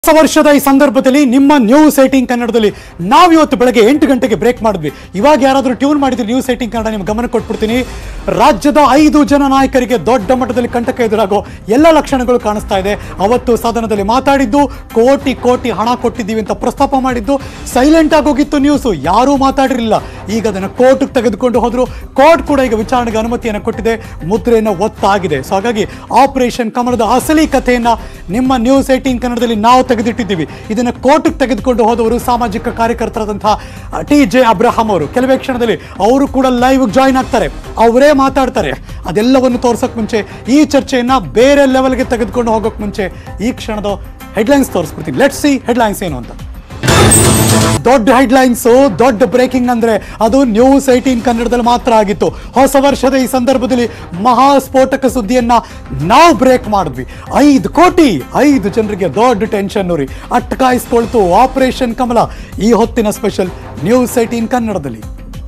ಹೊಸ ವರ್ಷದ ಈ ಸಂದರ್ಭದಲ್ಲಿ ನಿಮ್ಮ ನ್ಯೂಸ್ ಏಟಿಂಗ್ ಕನ್ನಡದಲ್ಲಿ ನಾವಿವತ್ತು ಬೆಳಗ್ಗೆ ಎಂಟು ಗಂಟೆಗೆ ಬ್ರೇಕ್ ಮಾಡಿದ್ವಿ ಇವಾಗ ಯಾರಾದರೂ ಟ್ಯೂನ್ ಮಾಡಿದ್ರೆ ನ್ಯೂಸ್ ಏಟಿಂಗ್ ಕನ್ನಡ ನಿಮ್ಗೆ ಗಮನ ಕೊಟ್ಬಿಡ್ತೀನಿ ರಾಜ್ಯದ ಐದು ಜನ ನಾಯಕರಿಗೆ ದೊಡ್ಡ ಮಟ್ಟದಲ್ಲಿ ಕಂಟಕ ಎದುರಾಗೋ ಎಲ್ಲ ಲಕ್ಷಣಗಳು ಕಾಣಿಸ್ತಾ ಇದೆ ಅವತ್ತು ಸದನದಲ್ಲಿ ಮಾತಾಡಿದ್ದು ಕೋಟಿ ಕೋಟಿ ಹಣ ಕೊಟ್ಟಿದ್ದೀವಿ ಅಂತ ಪ್ರಸ್ತಾಪ ಮಾಡಿದ್ದು ಸೈಲೆಂಟ್ ಆಗೋಗಿತ್ತು ನ್ಯೂಸು ಯಾರೂ ಮಾತಾಡಿರಲಿಲ್ಲ ಈಗ ಅದನ್ನು ಕೋರ್ಟ್ಗೆ ತೆಗೆದುಕೊಂಡು ಹೋದ್ರು ಕೋರ್ಟ್ ಕೂಡ ಈಗ ವಿಚಾರಣೆಗೆ ಅನುಮತಿಯನ್ನು ಕೊಟ್ಟಿದೆ ಮುದ್ರೆಯನ್ನು ಒತ್ತಾಗಿದೆ ಸೊ ಹಾಗಾಗಿ ಆಪರೇಷನ್ ಕಮಲದ ಅಸಲಿ ಕಥೆಯನ್ನ ನಿಮ್ಮ ನ್ಯೂಸ್ ಏಟೀನ್ ಕನ್ನಡದಲ್ಲಿ ನಾವು ತೆಗೆದಿಟ್ಟಿದ್ದೀವಿ ಇದನ್ನು ಕೋರ್ಟ್ಗೆ ತೆಗೆದುಕೊಂಡು ಹೋದವರು ಸಾಮಾಜಿಕ ಕಾರ್ಯಕರ್ತರಾದಂತಹ ಟಿ ಜೆ ಅಬ್ರಹಾಂ ಅವರು ಕೆಲವೇ ಕ್ಷಣದಲ್ಲಿ ಅವರು ಕೂಡ ಲೈವ್ ಜಾಯಿನ್ ಆಗ್ತಾರೆ ಅವರೇ ಮಾತಾಡ್ತಾರೆ ಅದೆಲ್ಲವನ್ನು ತೋರ್ಸೋಕೆ ಮುಂಚೆ ಈ ಚರ್ಚೆಯನ್ನ ಬೇರೆ ಲೆವೆಲ್ಗೆ ತೆಗೆದುಕೊಂಡು ಹೋಗೋಕೆ ಮುಂಚೆ ಈ ಕ್ಷಣದ ಹೆಡ್ಲೈನ್ಸ್ ತೋರಿಸ್ಬಿಡ್ತೀನಿ ಲೆಟ್ ಸಿ ಹೆಡ್ಲೈನ್ಸ್ ಏನು ಅಂತ ದೊಡ್ಡ ಹೆಡ್ಲೈನ್ಸ್ ದೊಡ್ಡ ಬ್ರೇಕಿಂಗ್ ಅಂದ್ರೆ ಅದು ನ್ಯೂಸ್ ಏಟೀನ್ ಕನ್ನಡದಲ್ಲಿ ಮಾತ್ರ ಆಗಿತ್ತು ಹೊಸ ವರ್ಷದ ಈ ಸಂದರ್ಭದಲ್ಲಿ ಮಹಾ ಸ್ಫೋಟಕ ಸುದ್ದಿಯನ್ನ ನಾವು ಬ್ರೇಕ್ ಮಾಡಿದ್ವಿ ಐದು ಕೋಟಿ ಐದು ಜನರಿಗೆ ದೊಡ್ಡ ಟೆನ್ಷನ್ ರೀ ಅಟ್ಕಾಯಿಸ್ಕೊಳ್ತು ಆಪರೇಷನ್ ಕಮಲ ಈ ಹೊತ್ತಿನ ಸ್ಪೆಷಲ್ ನ್ಯೂಸ್ ಏಟೀನ್ ಕನ್ನಡದಲ್ಲಿ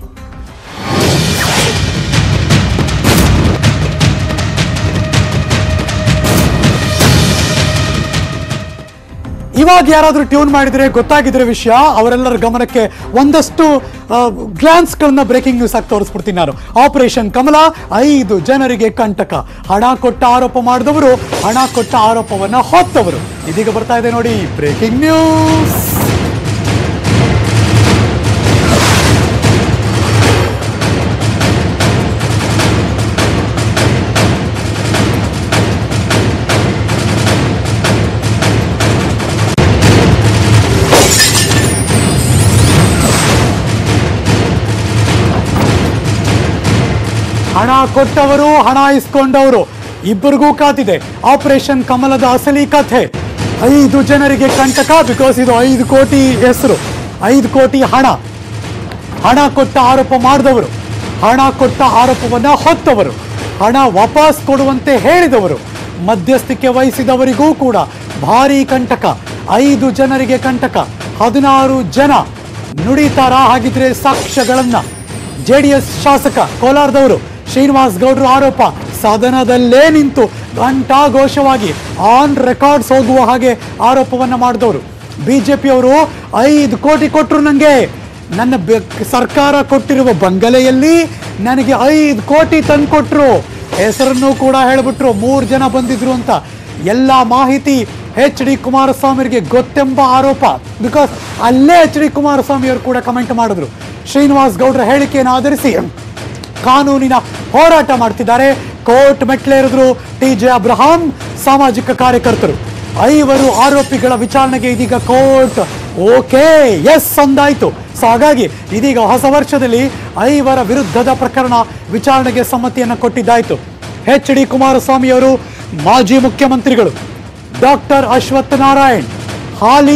ಇವಾಗ ಯಾರಾದರೂ ಟ್ಯೂನ್ ಮಾಡಿದ್ರೆ ಗೊತ್ತಾಗಿದ್ರೆ ವಿಷಯ ಅವರೆಲ್ಲರ ಗಮನಕ್ಕೆ ಒಂದಷ್ಟು ಗ್ಲಾನ್ಸ್ಗಳನ್ನ ಬ್ರೇಕಿಂಗ್ ನ್ಯೂಸ್ ಆಗಿ ತೋರಿಸ್ಬಿಡ್ತೀನಿ ನಾನು ಆಪರೇಷನ್ ಕಮಲ ಐದು ಜನರಿಗೆ ಕಂಟಕ ಹಣ ಕೊಟ್ಟ ಆರೋಪ ಮಾಡಿದವರು ಹಣ ಕೊಟ್ಟ ಆರೋಪವನ್ನ ಹೊತ್ತವರು ಇದೀಗ ಬರ್ತಾ ಇದೆ ನೋಡಿ ಬ್ರೇಕಿಂಗ್ ನ್ಯೂಸ್ ಹಣ ಕೊಟ್ಟವರು ಹಣ ಇಸ್ಕೊಂಡವರು ಇಬ್ಬರಿಗೂ ಕಾತಿದೆ ಆಪರೇಷನ್ ಕಮಲದ ಅಸಲಿ ಕಥೆ ಐದು ಜನರಿಗೆ ಕಂಟಕ ಬಿಕಾಸ್ ಇದು ಐದು ಕೋಟಿ ಹೆಸರು ಐದು ಕೋಟಿ ಹಣ ಹಣ ಕೊಟ್ಟ ಆರೋಪ ಮಾಡಿದವರು ಹಣ ಕೊಟ್ಟ ಆರೋಪವನ್ನ ಹೊತ್ತವರು ಹಣ ವಾಪಸ್ ಕೊಡುವಂತೆ ಹೇಳಿದವರು ಮಧ್ಯಸ್ಥಿಕೆ ವಹಿಸಿದವರಿಗೂ ಕೂಡ ಭಾರೀ ಕಂಟಕ ಐದು ಜನರಿಗೆ ಕಂಟಕ ಹದಿನಾರು ಜನ ನುಡಿತಾರ ಹಾಗಿದ್ರೆ ಸಾಕ್ಷ್ಯಗಳನ್ನ ಜೆಡಿಎಸ್ ಶಾಸಕ ಕೋಲಾರದವರು ಶ್ರೀನಿವಾಸ್ ಗೌಡ್ರು ಆರೋಪ ಸದನದಲ್ಲೇ ನಿಂತು ಘಂಟಾಘೋಷವಾಗಿ ಆನ್ ರೆಕಾರ್ಡ್ಸ್ ಹೋಗುವ ಹಾಗೆ ಆರೋಪವನ್ನ ಮಾಡಿದವರು ಬಿಜೆಪಿಯವರು ಐದು ಕೋಟಿ ಕೊಟ್ಟರು ನನಗೆ ನನ್ನ ಬೆ- ಸರ್ಕಾರ ಕೊಟ್ಟಿರುವ ಬಂಗಲೆಯಲ್ಲಿ ನನಗೆ ಐದು ಕೋಟಿ ತಂದ್ಕೊಟ್ರು ಹೆಸರನ್ನು ಕೂಡ ಹೇಳ್ಬಿಟ್ರು ಮೂರು ಜನ ಬಂದಿದ್ರು ಅಂತ ಎಲ್ಲ ಮಾಹಿತಿ ಎಚ್ ಡಿ ಕುಮಾರಸ್ವಾಮಿಯವರಿಗೆ ಗೊತ್ತೆಂಬ ಆರೋಪ ಬಿಕಾಸ್ ಅಲ್ಲೇ ಎಚ್ ಡಿ ಕುಮಾರಸ್ವಾಮಿ ಅವರು ಕೂಡ ಕಮೆಂಟ್ ಮಾಡಿದ್ರು ಶ್ರೀನಿವಾಸ್ ಗೌಡ್ರ ಹೇಳಿಕೆಯನ್ನು ಆಧರಿಸಿ ಕಾನೂನಿನ ಹೋರಾಟ ಮಾಡ್ತಿದ್ದಾರೆ ಕೋರ್ಟ್ ಮೆಟ್ಲೇರಿದ್ರು ಟಿ ಜೆ ಅಬ್ರಹಾಂ ಸಾಮಾಜಿಕ ಕಾರ್ಯಕರ್ತರು ಐವರು ಆರೋಪಿಗಳ ವಿಚಾರಣೆಗೆ ಇದೀಗ ಕೋರ್ಟ್ ಓಕೆ ಎಸ್ ಅಂದಾಯ್ತು ಸೊ ಹಾಗಾಗಿ ಇದೀಗ ಹೊಸ ವರ್ಷದಲ್ಲಿ ಐವರ ವಿರುದ್ಧದ ಪ್ರಕರಣ ವಿಚಾರಣೆಗೆ ಸಮ್ಮತಿಯನ್ನು ಕೊಟ್ಟಿದ್ದಾಯ್ತು ಎಚ್ ಡಿ ಕುಮಾರಸ್ವಾಮಿ ಅವರು ಮಾಜಿ ಮುಖ್ಯಮಂತ್ರಿಗಳು ಡಾಕ್ಟರ್ ಅಶ್ವಥ್ ನಾರಾಯಣ್ ಹಾಲಿ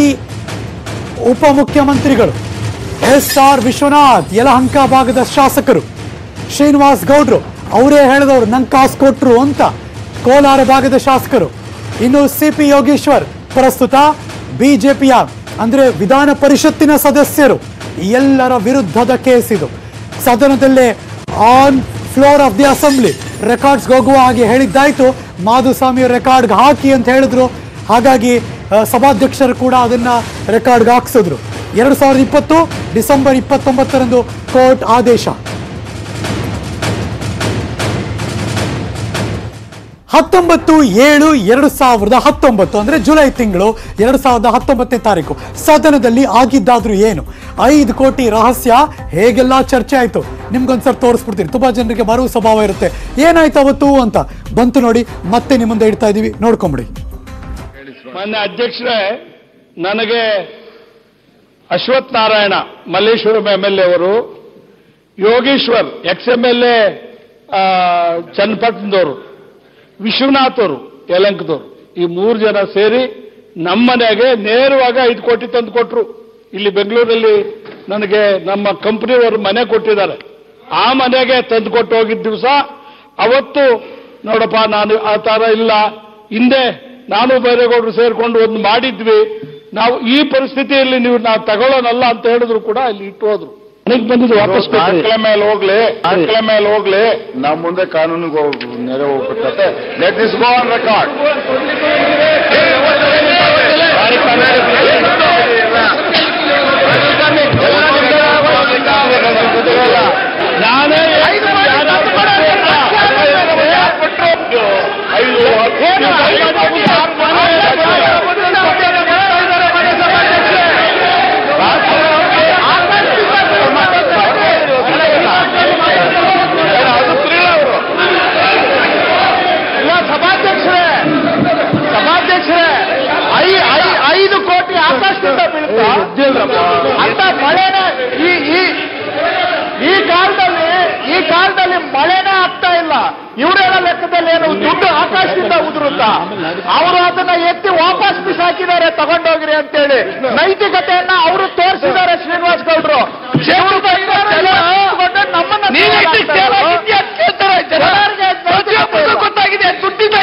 ಉಪಮುಖ್ಯಮಂತ್ರಿಗಳು ಎಸ್ ಆರ್ ವಿಶ್ವನಾಥ್ ಯಲಹಂಕ ಭಾಗದ ಶಾಸಕರು ಶ್ರೀನಿವಾಸ್ ಗೌಡ್ರು ಅವರೇ ಹೇಳಿದವರು ನಂಗೆ ಕಾಸು ಕೊಟ್ರು ಅಂತ ಕೋಲಾರ ಭಾಗದ ಶಾಸಕರು ಇನ್ನು ಸಿ ಪಿ ಯೋಗೇಶ್ವರ್ ಪ್ರಸ್ತುತ ಬಿಜೆಪಿಯ ಅಂದ್ರೆ ವಿಧಾನ ಪರಿಷತ್ತಿನ ಸದಸ್ಯರು ಈ ಎಲ್ಲರ ವಿರುದ್ಧದ ಕೇಸ್ ಇದು ಸದನದಲ್ಲೇ on floor of the assembly ರೆಕಾರ್ಡ್ಸ್ಗೆ ಹೋಗುವ ಹಾಗೆ ಹೇಳಿದ್ದಾಯ್ತು ಮಾಧುಸ್ವಾಮಿ ರೆಕಾರ್ಡ್ಗೆ ಹಾಕಿ ಅಂತ ಹೇಳಿದ್ರು ಹಾಗಾಗಿ ಆ, ಸಭಾಧ್ಯಕ್ಷರು ಕೂಡ ಅದನ್ನ ರೆಕಾರ್ಡ್ಗೆ ಹಾಕ್ಸಿದ್ರು ಎರಡು ಸಾವಿರದ ಇಪ್ಪತ್ತು ಡಿಸೆಂಬರ್ ಇಪ್ಪತ್ತೊಂಬತ್ತರಂದು ಕೋರ್ಟ್ ಆದೇಶ ಹತ್ತೊಂಬತ್ತು ಏಳು ಎರಡು ಸಾವಿರದ ಹತ್ತೊಂಬತ್ತು ಅಂದ್ರೆ ಜುಲೈ ತಿಂಗಳು ಎರಡು ಸಾವಿರದ ಹತ್ತೊಂಬತ್ತನೇ ತಾರೀಕು ಸದನದಲ್ಲಿ ಆಗಿದ್ದಾದ್ರೂ ಏನು ಐದು ಕೋಟಿ ರಹಸ್ಯ ಹೇಗೆಲ್ಲ ಚರ್ಚೆ ಆಯ್ತು ನಿಮ್ಗೊಂದ್ಸರಿ ತೋರಿಸ್ಬಿಡ್ತೀನಿ ತುಂಬಾ ಜನರಿಗೆ ಮರು ಸ್ವಭಾವ ಇರುತ್ತೆ ಏನಾಯ್ತು ಅವತ್ತು ಅಂತ ಬಂತು ನೋಡಿ ಮತ್ತೆ ನಿಮ್ಮ ಮುಂದೆ ಇಡ್ತಾ ಇದೀವಿ ನೋಡ್ಕೊಂಬಿಡಿ ಮಾನ್ಯ ಅಧ್ಯಕ್ಷರೇ ನನಗೆ Ashwath Narayana Malleshwaram M L A ಅವರು Yogeshwar ex M L A ಚನ್ನಪಟ್ಟಣದವರು ವಿಶ್ವನಾಥ್ ಅವರು ಯಲಂಕದವರು ಈ ಮೂರು ಜನ ಸೇರಿ ನಮ್ಮ ಮನೆಗೆ ನೇರವಾಗಿ ಐದು ಕೋಟಿ ತಂದು ಕೊಟ್ರು ಇಲ್ಲಿ ಬೆಂಗಳೂರಲ್ಲಿ ನನಗೆ ನಮ್ಮ ಕಂಪನಿಯವರು ಮನೆ ಕೊಟ್ಟಿದ್ದಾರೆ ಆ ಮನೆಗೆ ತಂದು ಕೊಟ್ಟು ಹೋಗಿದ್ದ ದಿವಸ ಅವತ್ತು ನೋಡಪ್ಪ ನಾನು ಆ ತರ ಇಲ್ಲ ಹಿಂದೆ ನಾನು ಬೈರೇಗೌಡರು ಸೇರ್ಕೊಂಡು ಒಂದು ಮಾಡಿದ್ವಿ ನಾವು ಈ ಪರಿಸ್ಥಿತಿಯಲ್ಲಿ ನೀವು ನಾವು ತಗೊಳ್ಳೋನಲ್ಲ ಅಂತ ಹೇಳಿದ್ರು ಕೂಡ ಅಲ್ಲಿ ಇಟ್ಟು ಹೋದ್ರು ನನಗೆ ಬಂದಿದ್ದು ವಾಪಸ್ ಕೊಟ್ರಿ. ದಾಖಲೆ ಮೇಲೆ ಹೋಗ್ಲಿ ದಾಖಲೆ ಮೇಲೆ ಹೋಗ್ಲಿ ನಾವು ಮುಂದೆ ಕಾನೂನಿಗೆ ಹೋಗ್ ನೆರೆ ಹೋಗ್ಬಿಟ್ಟೆ let is go on record ನಾನೇ ಇಲ್ಲ ಸಭಾಧ್ಯಕ್ಷರೇ ಸಭಾಧ್ಯಕ್ಷರೇ ಐ ಐ ಐದು ಕೋಟಿ ಆಕಾಶದಿಂದ ಬೀಳುತ್ತಾ ಅಂತ ಮಳೆನೇ ಈ ಈ ಈ ಕಾಲದಲ್ಲಿ ಈ ಕಾಲದಲ್ಲಿ ಮಳೆನೇ ಆಗ್ತಾ ಇಲ್ಲ ಇವರೆಲ್ಲ ಲೆಕ್ಕದಲ್ಲಿ ಏನು ದುಡ್ಡು ಆಕಾಶದಿಂದ ಉದುರುತ್ತಾ ಅವರು ಅದನ್ನ ಎತ್ತಿ ವಾಪಸ್ ಬಿಸಾಕಿದ್ದಾರೆ ತಗೊಂಡೋಗ್ರಿ ಅಂತೇಳಿ ನೈತಿಕತೆಯನ್ನ ಅವರು ತೋರಿಸಿದ್ದಾರೆ ಶ್ರೀನಿವಾಸ್ ಗೌಡ್ರು ಇವ್ರು ಬಂದವರು ಎಲ್ಲ ಎತ್ಕೊಂಡು ನಮ್ಮನ್ನ ಜನರಿಗೆ ಗೊತ್ತಾಗಿದೆ ದುಡ್ಡಿದೆ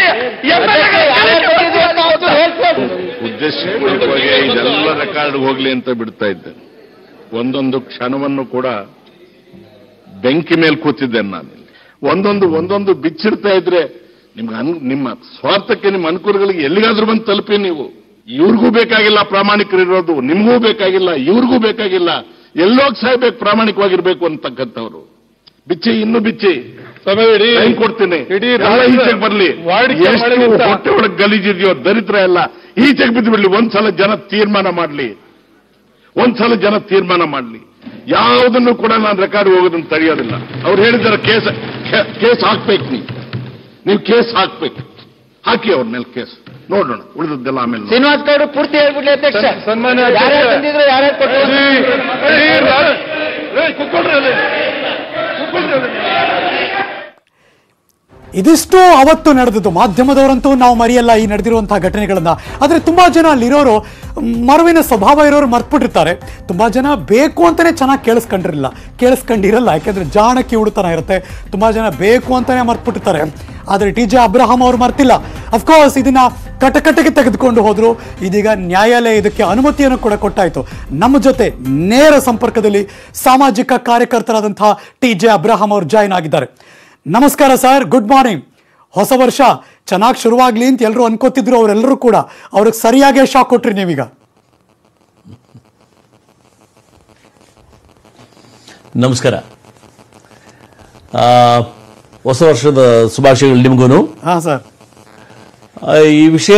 ಉದ್ದೇಶಪೂರ್ವಕವಾಗಿ ಇದೆಲ್ಲ ರೆಕಾರ್ಡ್ ಹೋಗ್ಲಿ ಅಂತ ಬಿಡ್ತಾ ಇದ್ದೆ ಒಂದೊಂದು ಕ್ಷಣವನ್ನು ಕೂಡ ಬೆಂಕಿ ಮೇಲೆ ಕೂತಿದ್ದೇನೆ ನಾನು ಇಲ್ಲಿ. ಒಂದೊಂದು ಒಂದೊಂದು ಬಿಚ್ಚಿಡ್ತಾ ಇದ್ರೆ ನಿಮ್ಗೆ ಅನ್ ನಿಮ್ಮ ಸ್ವಾರ್ಥಕ್ಕೆ ನಿಮ್ಮ ಅನುಕೂಲಗಳಿಗೆ ಎಲ್ಲಿಗಾದ್ರೂ ಬಂದು ತಲುಪಿ ನೀವು ಇವ್ರಿಗೂ ಬೇಕಾಗಿಲ್ಲ ಪ್ರಾಮಾಣಿಕರಿರೋದು ನಿಮಗೂ ಬೇಕಾಗಿಲ್ಲ ಇವ್ರಿಗೂ ಬೇಕಾಗಿಲ್ಲ ಎಲ್ಲೋಗ್ ಸಾಯ್ಬೇಕು ಪ್ರಾಮಾಣಿಕವಾಗಿರ್ಬೇಕು ಅಂತಕ್ಕಂಥವ್ರು ಬಿಚ್ಚಿ ಇನ್ನು ಬಿಚ್ಚಿ ಸಮಯ ಇಡೀ ಟೈಮ್ ಕೊಡ್ತೀನಿ ಇಡೀ ಎಲ್ಲ ರಾಜ್ಯ ಈಚೆಗೆ ಬರ್ಲಿ ವಾಡಿಕೆ ಎಷ್ಟು ಮಾಡಿದಂತ- ಹೊಟ್ಟೆ ಒಳಗೆ ಗಲೀಜಿದೆಯೋ ದರಿದ್ರ ಎಲ್ಲ ಈಚೆಗೆ ಬಿದ್ದು ಬಿಡ್ಲಿ ಒಂದ್ಸಲ ಜನ ತೀರ್ಮಾನ ಮಾಡ್ಲಿ ಒಂದ್ಸಲ ಜನ ತೀರ್ಮಾನ ಮಾಡ್ಲಿ ಯಾವುದನ್ನು ಕೂಡ ನಾನು ರೆಕಾರ್ಡ್ ಹೋಗೋದನ್ನು ತಡೆಯೋದಿಲ್ಲ ಅವ್ರು ಹೇಳಿದಾರೆ ಕೇಸ್ ಕೇಸ್ ಹಾಕ್ಬೇಕು ನೀವು ನೀವು ಕೇಸ್ ಹಾಕ್ಬೇಕು ಹಾಕಿ ಅವ್ರ ಮೇಲೆ ಕೇಸ್ ನೋಡೋಣ ಉಳಿದದ್ದೆಲ್ಲ ಆಮೇಲೆ ನೋಡೋಣ. ಶ್ರೀನಿವಾಸ್ ಗೌಡ್ರು ಪೂರ್ತಿ ಹೇಳ್ಬಿಡ್ಲಿ ಅಧ್ಯಕ್ಷ ಸನ್ಮಾನ್ಯ ಯಾರ್ಯಾರು ಅಧ್ಯಕ್ಷ. ಬಂದಿದ್ರು ಯಾರ್ಯಾರು ಕೊಟ್ಟರು ಇಡೀ ರಾ- ಏ, ಕೂತ್ಕೊಳ್ರಿ ಅಲ್ಲಿ. ಕೂತ್ಕೊಳ್ರಿ ಅಲ್ಲಿ. ಇದಿಷ್ಟು ಅವತ್ತು ನಡೆದದ್ದು ಮಾಧ್ಯಮದವರಂತೂ ನಾವು ಮರೆಯಲ್ಲ ಈ ನಡೆದಿರುವಂತಹ ಘಟನೆಗಳನ್ನ ಆದರೆ ತುಂಬಾ ಜನ ಅಲ್ಲಿರೋರು ಮ್, ಮರುವಿನ ಸ್ವಭಾವ ಇರೋರು ಮರ್ತ್ಬಿಟ್ಟಿರ್ತಾರೆ ತುಂಬಾ ಜನ ಬೇಕು ಅಂತಾನೆ ಚೆನ್ನಾಗಿ ಕೇಳಿಸ್ಕೊಂಡಿರಲಿಲ್ಲ ಕೇಳಿಸ್ಕೊಂಡಿರಲ್ಲ ಯಾಕೆಂದ್ರೆ ಜಾಣಕ್ಕೆ ಹುಡುತನ ಇರುತ್ತೆ ತುಂಬಾ ಜನ ಬೇಕು ಅಂತಾನೆ ಮರ್ತ್ಬಿಟ್ಟಿರ್ತಾರೆ ಆದರೆ ಟಿ ಜೆ ಅಬ್ರಹಾಂ ಅವರು ಮರ್ತಿಲ್ಲ ಅಫ್ಕೋರ್ಸ್ ಇದನ್ನ ಕಟಕಟಗೆ ತೆಗೆದುಕೊಂಡು ಹೋದ್ರು ಇದೀಗ ನ್ಯಾಯಾಲಯ ಇದಕ್ಕೆ ಅನುಮತಿಯನ್ನು ಕೂಡ ಕೊಟ್ಟಾಯಿತು ನಮ್ಮ ಜೊತೆ ನೇರ ಸಂಪರ್ಕದಲ್ಲಿ ಸಾಮಾಜಿಕ ಕಾರ್ಯಕರ್ತರಾದಂತಹ ಟಿ ಜೆ ಅಬ್ರಹಾಂ ಅವರು ಜಾಯ್ನ್ ಆಗಿದ್ದಾರೆ ನಮಸ್ಕಾರ ಸರ್ ಗುಡ್ ಮಾರ್ನಿಂಗ್ ಹೊಸ ವರ್ಷ ಚೆನ್ನಾಗಿ ಶುರುವಾಗ್ಲಿ ಅಂತ ಎಲ್ಲರೂ ಅನ್ಕೋತಿದ್ರು ಅವರೆಲ್ಲರೂ ಕೂಡ ಅವ್ರಿಗೆ ಸರಿಯಾಗೇ ಶಾಕ್ ಕೊಟ್ರಿ ನೀವೀಗ ನಮಸ್ಕಾರ ಆ, ಹೊಸ ವರ್ಷದ ಶುಭಾಶಯಗಳು ನಿಮಗೂ ಹಾ ಸರ್ ಈ ವಿಷಯ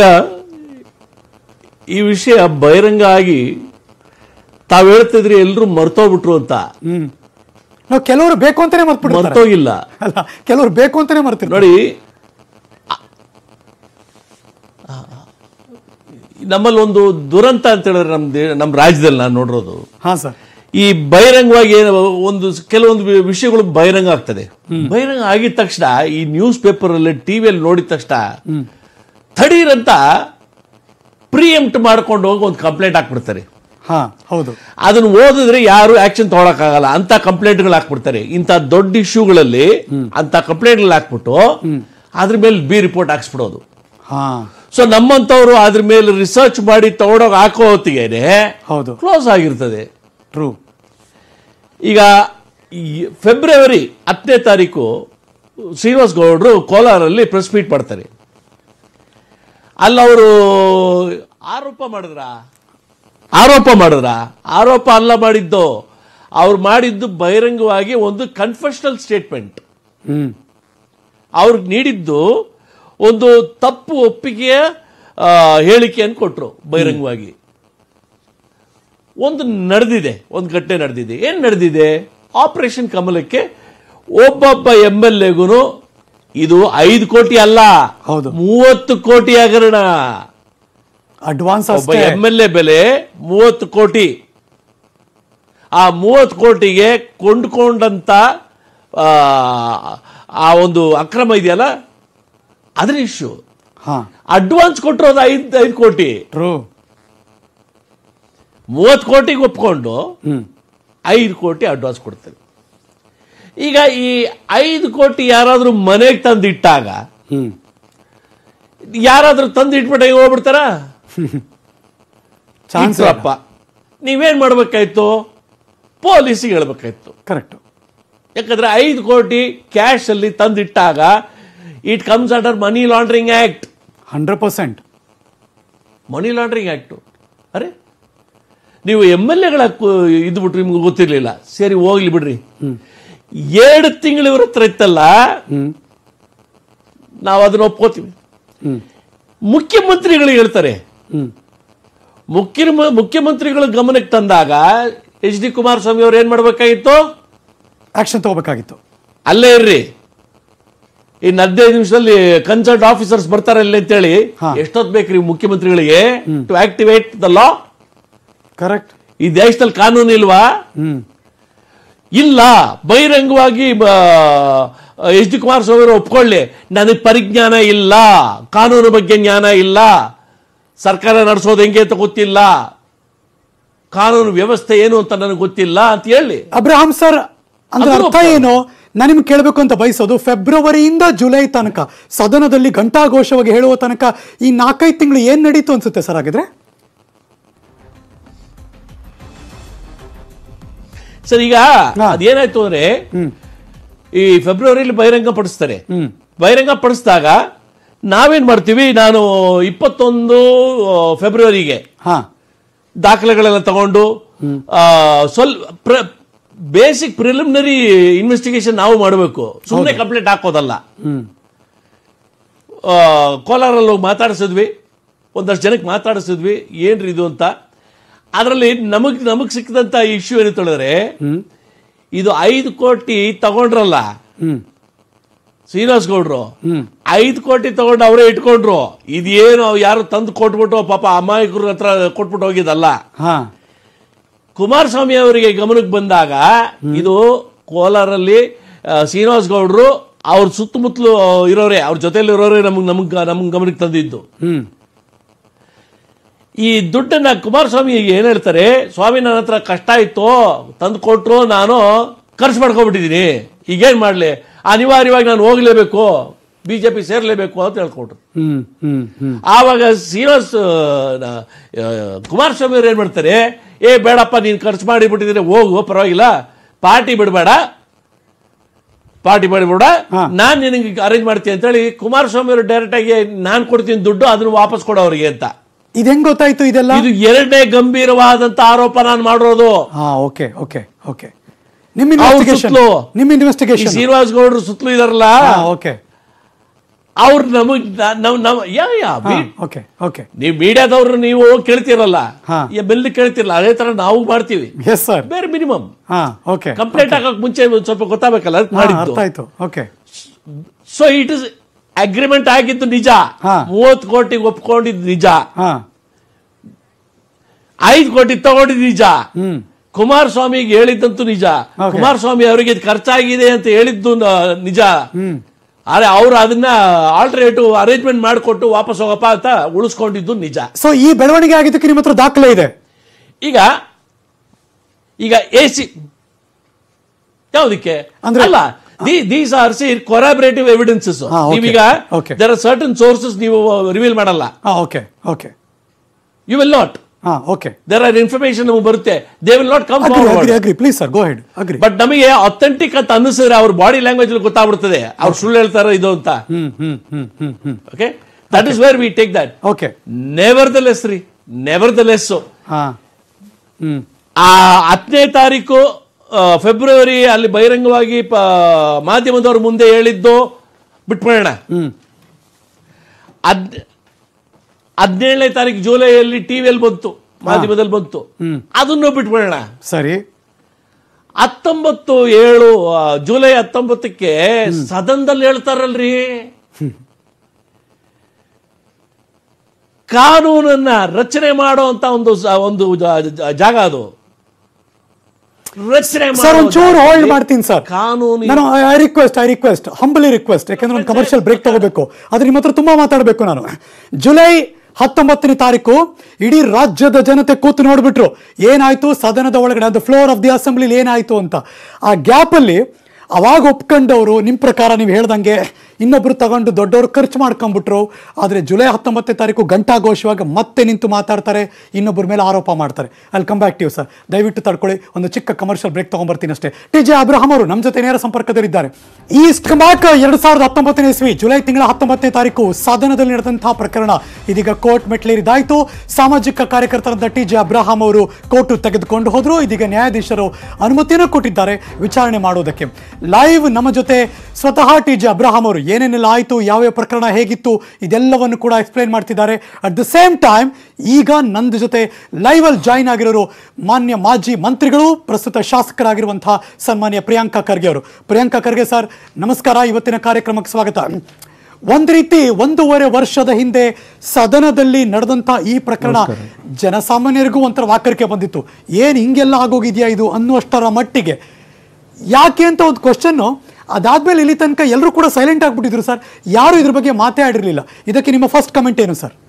ಈ ವಿಷಯ ಬಹಿರಂಗ ಆಗಿ ತಾವು ಹೇಳ್ತಿದ್ರಿ ಎಲ್ಲರೂ ಮರ್ತೋಗ್ಬಿಟ್ರು ಅಂತ ಹ್ಮ್ ನಾವು ಕೆಲವರು ಬೇಕು ಅಂತಾನೆ ಮರ್ತ್ಬಿಡ್ತಾರೆ ಮರ್ತೋಗಿಲ್ಲ ಅಲ್ಲ ಕೆಲವರು ಬೇಕು ಅಂತಾನೆ ಮರ್ತಿರ್ತಾರೆ ನೋಡಿ ಆ, ನಮ್ಮಲ್ಲಿ ಒಂದು ದುರಂತ ಅಂತ ಹೇಳಿದ್ರೆ ನಮ್ಮ ದೇ ನಮ್ಮ ರಾಜ್ಯದಲ್ಲಿ ನಾನು ನೋಡಿರೋದು ಹಾ ಸರ್ ಈ ಬಹಿರಂಗವಾಗಿ ಏನು ಒಂದು ಕೆಲವೊಂದು ವಿ- ವಿಷಯಗಳು ಬಹಿರಂಗ ಆಗ್ತದೆ ಬಹಿರಂಗ ಆಗಿದ ತಕ್ಷಣ ಈ ನ್ಯೂಸ್ ಪೇಪರ್ ಅಲ್ಲಿ ಟಿವಿಯಲ್ಲಿ ನೋಡಿದ ತಕ್ಷಣ ಥಡೀರಂತ ಪ್ರಿಯಂಪ್ಟ್ ಮಾಡ್ಕೊಂಡು ಹೋಗಿ ಒಂದು ಕಂಪ್ಲೇಂಟ್ ಹಾಕ್ಬಿಡ್ತಾರೆ ಹಾ ಹೌದು ಅದನ್ನ ಓದಿದ್ರೆ ಯಾರು ಆಕ್ಷನ್ ತಗೊಳಕ್ಕಾಗಲ್ಲ ಅಂತ ಕಂಪ್ಲೇಂಟ್ಗಳು ಹಾಕ್ಬಿಡ್ತಾರೆ ಇಂಥ ದೊಡ್ಡ ಇಶ್ಯೂಗಳಲ್ಲಿ ಅಂತ ಕಂಪ್ಲೇಂಟ್ಗಳು ಹಾಕ್ಬಿಟ್ಟು ಅದ್ರ ಮೇಲೆ ಬಿ ರಿಪೋರ್ಟ್ ಹಾಕ್ಸ್ಬಿಡೋದು ಹಾ ಸೊ ನಮ್ಮಂತವ್ರು ಅದ್ರ ಮೇಲೆ ರಿಸರ್ಚ್ ಮಾಡಿ ತಗೊಂಡೋಗಿ ಹಾಕೋ ಹೊತ್ತಿಗೆನೆ ಹೌದು ಕ್ಲೋಸ್ ಆಗಿರ್ತದೆ ಟ್ರೂ ಈಗ ಈ ಫೆಬ್ರವರಿ ಹತ್ತನೇ ತಾರೀಕು ಶ್ರೀನಿವಾಸ್ ಗೌಡ್ರು ಕೋಲಾರಲ್ಲಿ ಪ್ರೆಸ್ ಮೀಟ್ ಮಾಡ್ತಾರೆ ಅಲ್ಲಿ ಅವರು ಆರೋಪ ಮಾಡಿದ್ರ ಆರೋಪ ಮಾಡಿದ್ರ ಆರೋಪ ಅಲ್ಲ ಮಾಡಿದ್ದು ಅವ್ರು ಮಾಡಿದ್ದು ಬಹಿರಂಗವಾಗಿ ಒಂದು ಕನ್ಫೆಷನಲ್ ಸ್ಟೇಟ್ಮೆಂಟ್ ಹ್ಮ್ ಅವ್ರಿಗೆ ನೀಡಿದ್ದು ಒಂದು ತಪ್ಪು ಒಪ್ಪಿಗೆಯ ಆ, ಹೇಳಿಕೆಯನ್ನು ಕೊಟ್ಟರು ಬಹಿರಂಗವಾಗಿ ಒಂದು ನಡೆದಿದೆ ಒಂದು ಘಟನೆ ನಡೆದಿದೆ ಏನ್ ನಡೆದಿದೆ ಆಪರೇಷನ್ ಕಮಲಕ್ಕೆ ಒಬ್ಬೊಬ್ಬ ಎಂ ಎಲ್ ಎಗೂ ಇದು ಐದು ಕೋಟಿ ಅಲ್ಲ ಹೌದು. ಮೂವತ್ತು ಕೋಟಿ ಹಗರಣ ಅಡ್ವಾನ್ಸ್ ಒಬ್ಬ ಅಷ್ಟೇ ಎಂ ಎಲ್ ಎ ಬೆಲೆ ಮೂವತ್ತು ಕೋಟಿ ಆ ಮೂವತ್ತು ಕೋಟಿಗೆ ಕೊಂಡ್ಕೊಂಡಂತ ಆ, ಆ ಒಂದು ಅಕ್ರಮ ಇದೆಯಲ್ಲ ಅದ್ರ ಇಶ್ಯೂ ಹಾ ಅಡ್ವಾನ್ಸ್ ಕೊಟ್ಟಿರೋದು ಐದು ಐದು ಕೋಟಿ ಟ್ರೂ ಮೂವತ್ತು ಕೋಟಿಗೆ ಒಪ್ಕೊಂಡು ಹ್ಮ್ ಐದು ಕೋಟಿ ಅಡ್ವಾನ್ಸ್ ಕೊಡ್ತಾರೆ ಈಗ ಈ ಐದು ಕೋಟಿ ಯಾರಾದ್ರೂ ಮನೆಗೆ ತಂದಿಟ್ಟಾಗ ಹ್ಮ್ ಯಾರಾದ್ರೂ ತಂದು ಇಟ್ಬಿಟ್ಟು ಹಿಂಗೆ ಹೋಗ್ಬಿಡ್ತಾರ ಚಾನ್ಸ್ ಇಟ್ರಪ್ಪ ನೀವೇನ್ ಮಾಡ್ಬೇಕಾಯ್ತು ಪೊಲೀಸಿಗೆ ಹೇಳ್ಬೇಕಾಯ್ತು ಕರೆಕ್ಟ್ ಯಾಕಂದ್ರೆ ಐದು ಕೋಟಿ ಕ್ಯಾಶ್ ಅಲ್ಲಿ ತಂದಿಟ್ಟಾಗ it comes under money laundering act hundred percent money laundering act ಅರೆ ನೀವು ಎಮ್ ಎಲ್ ಎಗಳ ಇದು ಬಿಟ್ರೆ ನಿಮ್ಗೆ ಗೊತ್ತಿರಲಿಲ್ಲ ಸರಿ ಹೋಗ್ಲಿ ಬಿಡ್ರಿ ಎರಡು ತಿಂಗಳು ಇವ್ರ ಹತ್ರ ಇತ್ತಲ್ಲ ನಾವು ಅದನ್ನ ಒಪ್ಕೋತೀವಿ ಮುಖ್ಯಮಂತ್ರಿಗಳು ಹೇಳ್ತಾರೆ ಮುಖ್ಯ ಮುಖ್ಯಮಂತ್ರಿಗಳ ಗಮನಕ್ಕೆ ತಂದಾಗ ಎಚ್ ಡಿ ಕುಮಾರಸ್ವಾಮಿ ಅವ್ರು ಏನ್ ಮಾಡ್ಬೇಕಾಗಿತ್ತು ಆಕ್ಷನ್ ತಗೋಬೇಕಾಗಿತ್ತು ಅಲ್ಲೇ ಇರ್ರಿ ಇನ್ನು ಹದಿನೈದು ನಿಮಿಷದಲ್ಲಿ ಕನ್ಸರ್ಟ್ ಆಫೀಸರ್ಸ್ ಬರ್ತಾರೆ ಅಲ್ಲಿ ಅಂತೇಳಿ ಹಾ. ಎಷ್ಟೊತ್ತು ಬೇಕ್ರಿ ಮುಖ್ಯಮಂತ್ರಿಗಳಿಗೆ to activate the law correct ಈ ದೇಶದಲ್ಲಿ ಕಾನೂನು ಇಲ್ವಾ ಹ್ಮ್ ಇಲ್ಲ ಬಹಿರಂಗವಾಗಿ ಎಚ್ ಡಿ ಕುಮಾರಸ್ವಾಮಿ ಅವರು ಒಪ್ಕೊಳ್ಳಿ ನನಗೆ ಪರಿಜ್ಞಾನ ಇಲ್ಲ ಕಾನೂನು ಬಗ್ಗೆ ಜ್ಞಾನ ಇಲ್ಲ ಸರ್ಕಾರ ನಡೆಸೋದು ಹೆಂಗೆ ಅಂತ ಗೊತ್ತಿಲ್ಲ ಕಾನೂನು ವ್ಯವಸ್ಥೆ ಏನು ಅಂತ ನನಗೆ ಗೊತ್ತಿಲ್ಲ ಅಂತ ಹೇಳಿ ಅಬ್ರಹಾಂ ಸರ್ ಅಂದ್ರೆ ಅದು ಅರ್ಥ ಏನು ನಾನು ನಿಮ್ಗೆ ಕೇಳಬೇಕು ಅಂತ ಬಯಸೋದು ಫೆಬ್ರವರಿಯಿಂದ ಜುಲೈ ತನಕ ಸದನದಲ್ಲಿ ಘಂಟಾಘೋಷವಾಗಿ ಹೇಳುವ ತನಕ ಈ ನಾಲ್ಕೈದು ತಿಂಗಳು ಏನ್ ನಡೀತು ಅನ್ಸುತ್ತೆ ಸರ್ ಹಾಗಿದ್ರೆ ಸರ್ ಈಗ ಹಾ. ಅದೇನಾಯ್ತು ಅಂದ್ರೆ ಈ ಫೆಬ್ರವರಿಲಿ ಬಹಿರಂಗ ಪಡಿಸ್ತಾರೆ ಹ್ಮ್. ಬಹಿರಂಗ ಪಡಿಸಿದಾಗ ನಾವೇನ್ ಮಾಡ್ತೀವಿ ನಾನು ಇಪ್ಪತ್ತೊಂದು ಆ, ಫೆಬ್ರವರಿಗೆ ಹಾ ದಾಖಲೆಗಳೆಲ್ಲ ತಗೊಂಡು ಆ, ಸ್ವಲ್ಪ ಬೇಸಿಕ್ ಪ್ರಿಲಿಮಿನರಿ ಇನ್ವೆಸ್ಟಿಗೇಷನ್ ನಾವು ಮಾಡಬೇಕು ಸುಮ್ಮನೆ ಕಂಪ್ಲೇಂಟ್ ಹಾಕೋದಲ್ಲ ಆ, ಕೋಲಾರಲ್ಲಿ ಹೋಗಿ ಮಾತಾಡಿಸಿದ್ವಿ ಒಂದಷ್ಟು ಜನಕ್ಕೆ ಮಾತಾಡಿಸಿದ್ವಿ ಏನ್ರಿ ಇದು ಅಂತ ಅದರಲ್ಲಿ ನಮಗ್ ನಮಗ್ ಸಿಕ್ಕಿದಂತ ಇಶ್ಯೂ ಏನು ಹೇಳಿದ್ರೆ ಇದು ಐದು ಕೋಟಿ ತಗೊಂಡ್ರಲ್ಲ ಶ್ರೀನಿವಾಸ್ ಗೌಡ್ರು ಐದು ಕೋಟಿ ತಗೊಂಡು ಅವರೇ ಇಟ್ಕೊಂಡ್ರು ಇದೇನು ಯಾರು ತಂದು ಕೊಟ್ಬಿಟ್ಟು ಪಾಪ ಅಮಾಯಕರ ಹತ್ರ ಕೊಟ್ಬಿಟ್ಟು ಹೋಗಿದ್ದಲ್ಲ ಹಾ ಕುಮಾರಸ್ವಾಮಿ ಅವರಿಗೆ ಗಮನಕ್ಕೆ ಬಂದಾಗ ಇದು ಕೋಲಾರಲ್ಲಿ ಆ, ಶ್ರೀನಿವಾಸ್ ಗೌಡ್ರು ಅವ್ರ ಸುತ್ತಮುತ್ತಲು ಇರೋರೆ ಅವ್ರ ಜೊತೆಲಿ ಇರೋರೆ ನಮಗೆ ನಮಗ್ ನಮ್ಗೆ ಗಮನಕ್ಕೆ ತಂದಿದ್ದು ಹ್ಮ್ ಈ ದುಡ್ಡನ್ನ ಕುಮಾರಸ್ವಾಮಿ ಏನ್ ಹೇಳ್ತಾರೆ ಸ್ವಾಮಿ ನನ್ನ ಹತ್ರ ಕಷ್ಟ ಇತ್ತು ತಂದು ಕೊಟ್ರು ನಾನು ಖರ್ಚು ಮಾಡ್ಕೊಬಿಟ್ಟಿದ್ದೀನಿ ಈಗೇನ್ ಮಾಡ್ಲಿ ಅನಿವಾರ್ಯವಾಗಿ ನಾನು ಹೋಗ್ಲೇಬೇಕು ಬಿಜೆಪಿ ಸೇರ್ಲೇಬೇಕು ಅಂತ ಹೇಳ್ಕೊಟ್ರು ಹ್ಮ್ ಹ್ಮ್ ಹ್ಮ್ ಆವಾಗ ಶ್ರೀನಿವಾಸ್ ಆ, ಆ, ಕುಮಾರಸ್ವಾಮಿ ಅವ್ರು ಏನ್ ಮಾಡ್ತಾರೆ ಏ ಬೇಡಪ್ಪ ನೀನು ಖರ್ಚು ಮಾಡಿಬಿಟ್ಟಿದ್ರೆ ಹೋಗು ಪರವಾಗಿಲ್ಲ ಪಾರ್ಟಿ ಬಿಡಬೇಡ ಪಾರ್ಟಿ ಮಾಡಿಬಿಡ ಹಾ. ನಾನ್ ನಿನಗೆ ಅರೇಂಜ್ ಮಾಡ್ತೀನಿ ಅಂತೇಳಿ ಕುಮಾರಸ್ವಾಮಿ ಅವರು ಡೈರೆಕ್ಟ್ ಆಗಿ ನಾನ್ ಕೊಡ್ತೀನಿ ದುಡ್ಡು ಅದನ್ನ ವಾಪಸ್ ಕೊಡೋ ಅವ್ರಿಗೆ ಅಂತ ಇದು ಹೆಂಗ್ ಗೊತ್ತಾಯ್ತು ಇದೆಲ್ಲ ಇದು ಎರಡನೇ ಗಂಭೀರವಾದಂತ ಆರೋಪ ನಾನು ಮಾಡಿರೋದು ಹಾ ಓಕೆ ಓಕೆ ಓಕೆ ನಿಮ್ಮ ಅವ್ರ ಇನ್ವೆಸ್ಟಿಗೇಷನ್ ಸುತ್ತಲೂ ನಿಮ್ಮ ಈ ಇನ್ವೆಸ್ಟಿಗೇಷನ್ ಶ್ರೀನಿವಾಸ್ ಗೌಡ್ರು ಸುತ್ತಲೂ ಇದಾರಲ್ಲ ಓಕೆ ಅವ್ರು ನಮಗ್ ನಮ್ ನಮ್ ಯಾ ಯಾ ಬಿ- ಓಕೆ ಓಕೆ ನೀವು ಮೀಡಿಯಾದವ್ರು ನೀವು ಕೇಳ್ತಿರಲ್ಲ ಹಾ. ಬೆಲ್ಲ ಕೇಳ್ತಿರಲ್ಲ ಅದೇ ತರ ನಾವು ಮಾಡ್ತೀವಿ ಎಸ್ ಸರ್ ಬೇರೆ ಮಿನಿಮಮ್ ಹಾ ಓಕೆ ಕಂಪ್ಲೇಂಟ್ ಹಾಕಕ್ ಮುಂಚೆ ಒಂದ್ ಸ್ವಲ್ಪ ಗೊತ್ತಾಗಬೇಕಲ್ಲ ಅದಕ್ಕೆ ಮಾಡಿದ್ದು ಅರ್ಥ ಆಯ್ತು okay so it is agreement ಆಗಿದ್ದು ನಿಜ ಹಾ. ಮೂವತ್ತು ಕೋಟಿ ಒಪ್ಕೊಂಡಿದ್ದು ನಿಜ ಹಾ ಐದು ಕೋಟಿ ತಗೊಂಡಿದ್ದು ನಿಜ ಹ್ಮ್ ಕುಮಾರಸ್ವಾಮಿಗೆ ಹೇಳಿದ್ದಂತೂ ನಿಜ Okay. ಕುಮಾರಸ್ವಾಮಿ ಅವರಿಗೆ ಇದು ಖರ್ಚಾಗಿದೆ ಅಂತ ಹೇಳಿದ್ದು ನ- ನಿಜ ಹ್ಮ್ ಆದ್ರೆ ಅವ್ರು ಅದನ್ನ ಆಲ್ಟರ್ನೇಟಿವ್ ಅರೇಂಜ್ಮೆಂಟ್ ಮಾಡಿಕೊಟ್ಟು ವಾಪಸ್ ಹೋಗಪ್ಪ ಅಂತ ಉಳಿಸ್ಕೊಂಡಿದ್ದು ನಿಜ ಸೊ ಈ ಬೆಳವಣಿಗೆ ಆಗಿದ್ದಕ್ಕೆ ನಿಮ್ಮ ಹತ್ರ ದಾಖಲೆ ಇದೆ ಈಗ ಈಗ ಎ ಸಿ ಯಾವುದಕ್ಕೆ ಅಂದ್ರೆ- ಅಲ್ಲ these are see corroborative evidences ಹಾ, okay. ನೀವೀಗ Okay. There are certain sources ನೀವು ರಿವೀಲ್ ಮಾಡಲ್ಲ ಹಾ okay okay you will not ಹಾ ಓಕೆ ದೇರ್ ಆರ್ ಇನ್ಫಾರ್ಮೇಶನ್ ನಮಗೆ ಬರುತ್ತೆ they will not come agree agree forward agree please sir go head agree but ನಮಗೆ authentic ಅಂತ ಅನ್ನಿಸಿದ್ರೆ ಅವ್ರ ಬಾಡಿ ಲ್ಯಾಂಗ್ವೇಜ್ ಗೊತ್ತಾಗ್ಬಿಡ್ತದೆ ಅವ್ರು ಸುಳ್ಳು ಹೇಳ್ತಾರೋ ಇದು ಅಂತ hmm hmm hmm hmm hmm okay that is where we take that okay nevertheless ರೀ ನೆವರ್ ದ ಲೆಸ್ ಹಾ ಹ್ಮ್ ಆ ಹತ್ತನೇ ತಾರೀಕು ಆ, ಫೆಬ್ರವರಿ ಅಲ್ಲಿ ಬಹಿರಂಗವಾಗಿ ಪ- ಮಾಧ್ಯಮದವ್ರ ಮುಂದೆ ಹೇಳಿದ್ದು ಬಿಟ್ಬಿಡೋಣ ಹ್ಮ್ ಹದ್ ಹದಿನೇಳನೇ ತಾರೀಕು ಜುಲೈಯಲ್ಲಿ ಟಿವಿಯಲ್ಲಿ ಬಂತು ಮಾಧ್ಯಮದಲ್ಲಿ ಬಂತು ಅದನ್ನು ಬಿಟ್ಬಿಡೋಣ ಸರಿ ಹತ್ತೊಂಬತ್ತು ಏಳು ಆ, ಜುಲೈ ಹತ್ತೊಂಬತ್ತಕ್ಕೆ ಸದನದಲ್ಲಿ ಹೇಳ್ತಾರಲ್ರಿ ಕಾನೂನನ್ನ ರಚನೆ ಮಾಡುವಂತ ಒಂದು ಸ- ಒಂದು ಜ- ಜ- ಜಾಗ ಅದು ರಚನೆ ಸರ್ ಮಾಡೋ ಒಂಚೂರು ಹೋಲ್ಡ್ ಜಾಗದಲ್ಲಿ ಮಾಡ್ತೀನಿ ಸರ್ ಕಾನೂನು ನಾನು I request I request humbly request ಯಾಕಂದ್ರೆ ಒಂದು ಕಮರ್ಷಿಯಲ್ ಬ್ರೇಕ್ ತಗೋಬೇಕು ಆದ್ರೆ ನಿಮ್ಮ ಹತ್ರ ತುಂಬಾ ಮಾತಾಡಬೇಕು ನಾನು ಜುಲೈ ಹತ್ತೊಂಬತ್ತನೇ ತಾರೀಕು ಇಡೀ ರಾಜ್ಯದ ಜನತೆ ಕೂತು ನೋಡ್ಬಿಟ್ರು ಏನಾಯ್ತು ಸದನದ ಒಳಗಡೆ ಅದು ಫ್ಲೋರ್ ಆಫ್ ದಿ ಅಸೆಂಬ್ಲಿ ಏನಾಯ್ತು ಅಂತ ಆ ಗ್ಯಾಪ್ ಅಲ್ಲಿ ಅವಾಗ ಒಪ್ಕೊಂಡವರು ನಿಮ್ ಪ್ರಕಾರ ನೀವು ಹೇಳ್ದಂಗೆ ಇನ್ನೊಬ್ರು ತಗೊಂಡು ದೊಡ್ಡವರು ಖರ್ಚು ಮಾಡ್ಕೊಂಡ್ಬಿಟ್ರು ಆದರೆ ಜುಲೈ ಹತ್ತೊಂಬತ್ತನೇ ತಾರೀಕು ಘಂಟಾಘೋಷವಾಗಿ ಮತ್ತೆ ನಿಂತು ಮಾತಾಡ್ತಾರೆ ಇನ್ನೊಬ್ಬರ ಮೇಲೆ ಆರೋಪ ಮಾಡ್ತಾರೆ ಅಲ್ಲಿ ಕಮ್ ಬ್ಯಾಕ್ ಟಿವ್ ಸರ್ ದಯವಿಟ್ಟು ತಡ್ಕೊಳ್ಳಿ ಒಂದು ಚಿಕ್ಕ ಕಮರ್ಷಿಯಲ್ ಬ್ರೇಕ್ ತಗೊಂಡ್ಬರ್ತೀನಿ ಅಷ್ಟೇ ಟಿ ಜೆ ಅಬ್ರಹಾಂ ಅವರು ನಮ್ಮ ಜೊತೆ ನೇರ ಸಂಪರ್ಕದಲ್ಲಿದ್ದಾರೆ ಈ ಬ್ಯಾಕ್ ಎರಡು ಸಾವಿರದ ಹತ್ತೊಂಬತ್ತನೇ ಇಸ್ವಿ ಜುಲೈ ತಿಂಗಳ ಹತ್ತೊಂಬತ್ತನೇ ತಾರೀಕು ಸದನದಲ್ಲಿ ನಡೆದಂತಹ ಪ್ರಕರಣ ಇದೀಗ ಕೋರ್ಟ್ ಮೆಟ್ಲೇರಿದಾಯಿತು ಸಾಮಾಜಿಕ ಕಾರ್ಯಕರ್ತರಾದ ಟಿ ಜೆ ಅಬ್ರಹಾಂ ಅವರು ಕೋರ್ಟ್ ತೆಗೆದುಕೊಂಡು ಹೋದ್ರು ಇದೀಗ ನ್ಯಾಯಾಧೀಶರು ಅನುಮತಿಯನ್ನು ಕೊಟ್ಟಿದ್ದಾರೆ ವಿಚಾರಣೆ ಮಾಡೋದಕ್ಕೆ ಲೈವ್ ನಮ್ಮ ಜೊತೆ ಸ್ವತಃ ಟಿ ಜೆ ಅಬ್ರಹಾಂ ಅವರು ಏನೇನೆಲ್ಲ ಆಯಿತು ಯಾವ್ಯಾವ ಪ್ರಕರಣ ಹೇಗಿತ್ತು ಇದೆಲ್ಲವನ್ನು ಕೂಡ ಎಕ್ಸ್ಪ್ಲೈನ್ ಮಾಡ್ತಿದ್ದಾರೆ ಅಟ್ ದ ಸೇಮ್ ಟೈಮ್ ಈಗ ನಂದು ಜೊತೆ ಲೈವ್ ಅಲ್ಲಿ ಜಾಯಿನ್ ಆಗಿರೋರು ಮಾನ್ಯ ಮಾಜಿ ಮಂತ್ರಿಗಳು ಪ್ರಸ್ತುತ ಶಾಸಕರಾಗಿರುವಂತಹ ಸನ್ಮಾನ್ಯ ಪ್ರಿಯಾಂಕಾ ಖರ್ಗೆ ಅವರು ಪ್ರಿಯಾಂಕಾ ಖರ್ಗೆ ಸರ್ ನಮಸ್ಕಾರ ಇವತ್ತಿನ ಕಾರ್ಯಕ್ರಮಕ್ಕೆ ಸ್ವಾಗತ ಒಂದ್ ರೀತಿ ಒಂದೂವರೆ ವರ್ಷದ ಹಿಂದೆ ಸದನದಲ್ಲಿ ನಡೆದಂತ ಈ ಪ್ರಕರಣ ಜನಸಾಮಾನ್ಯರಿಗೂ ಒಂಥರ ವಾಕರಿಕೆ ಬಂದಿತ್ತು ಏನ್ ಹಿಂಗೆಲ್ಲ ಆಗೋಗಿದ್ಯಾ ಇದು ಅನ್ನುವಷ್ಟರ ಮಟ್ಟಿಗೆ ಯಾಕೆ ಅಂತ ಒಂದು ಕ್ವಶನ್ನು ಅದಾದ್ಮೇಲೆ ಇಲ್ಲಿ ತನಕ ಎಲ್ಲರೂ ಕೂಡ ಸೈಲೆಂಟ್ ಆಗ್ಬಿಟ್ಟಿದ್ರು ಸರ್ ಯಾರು ಇದ್ರ ಬಗ್ಗೆ ಮಾತೇ ಆಡಿರಲಿಲ್ಲ ಇದಕ್ಕೆ ನಿಮ್ಮ ಫಸ್ಟ್ ಕಮೆಂಟ್ ಏನು ಸರ್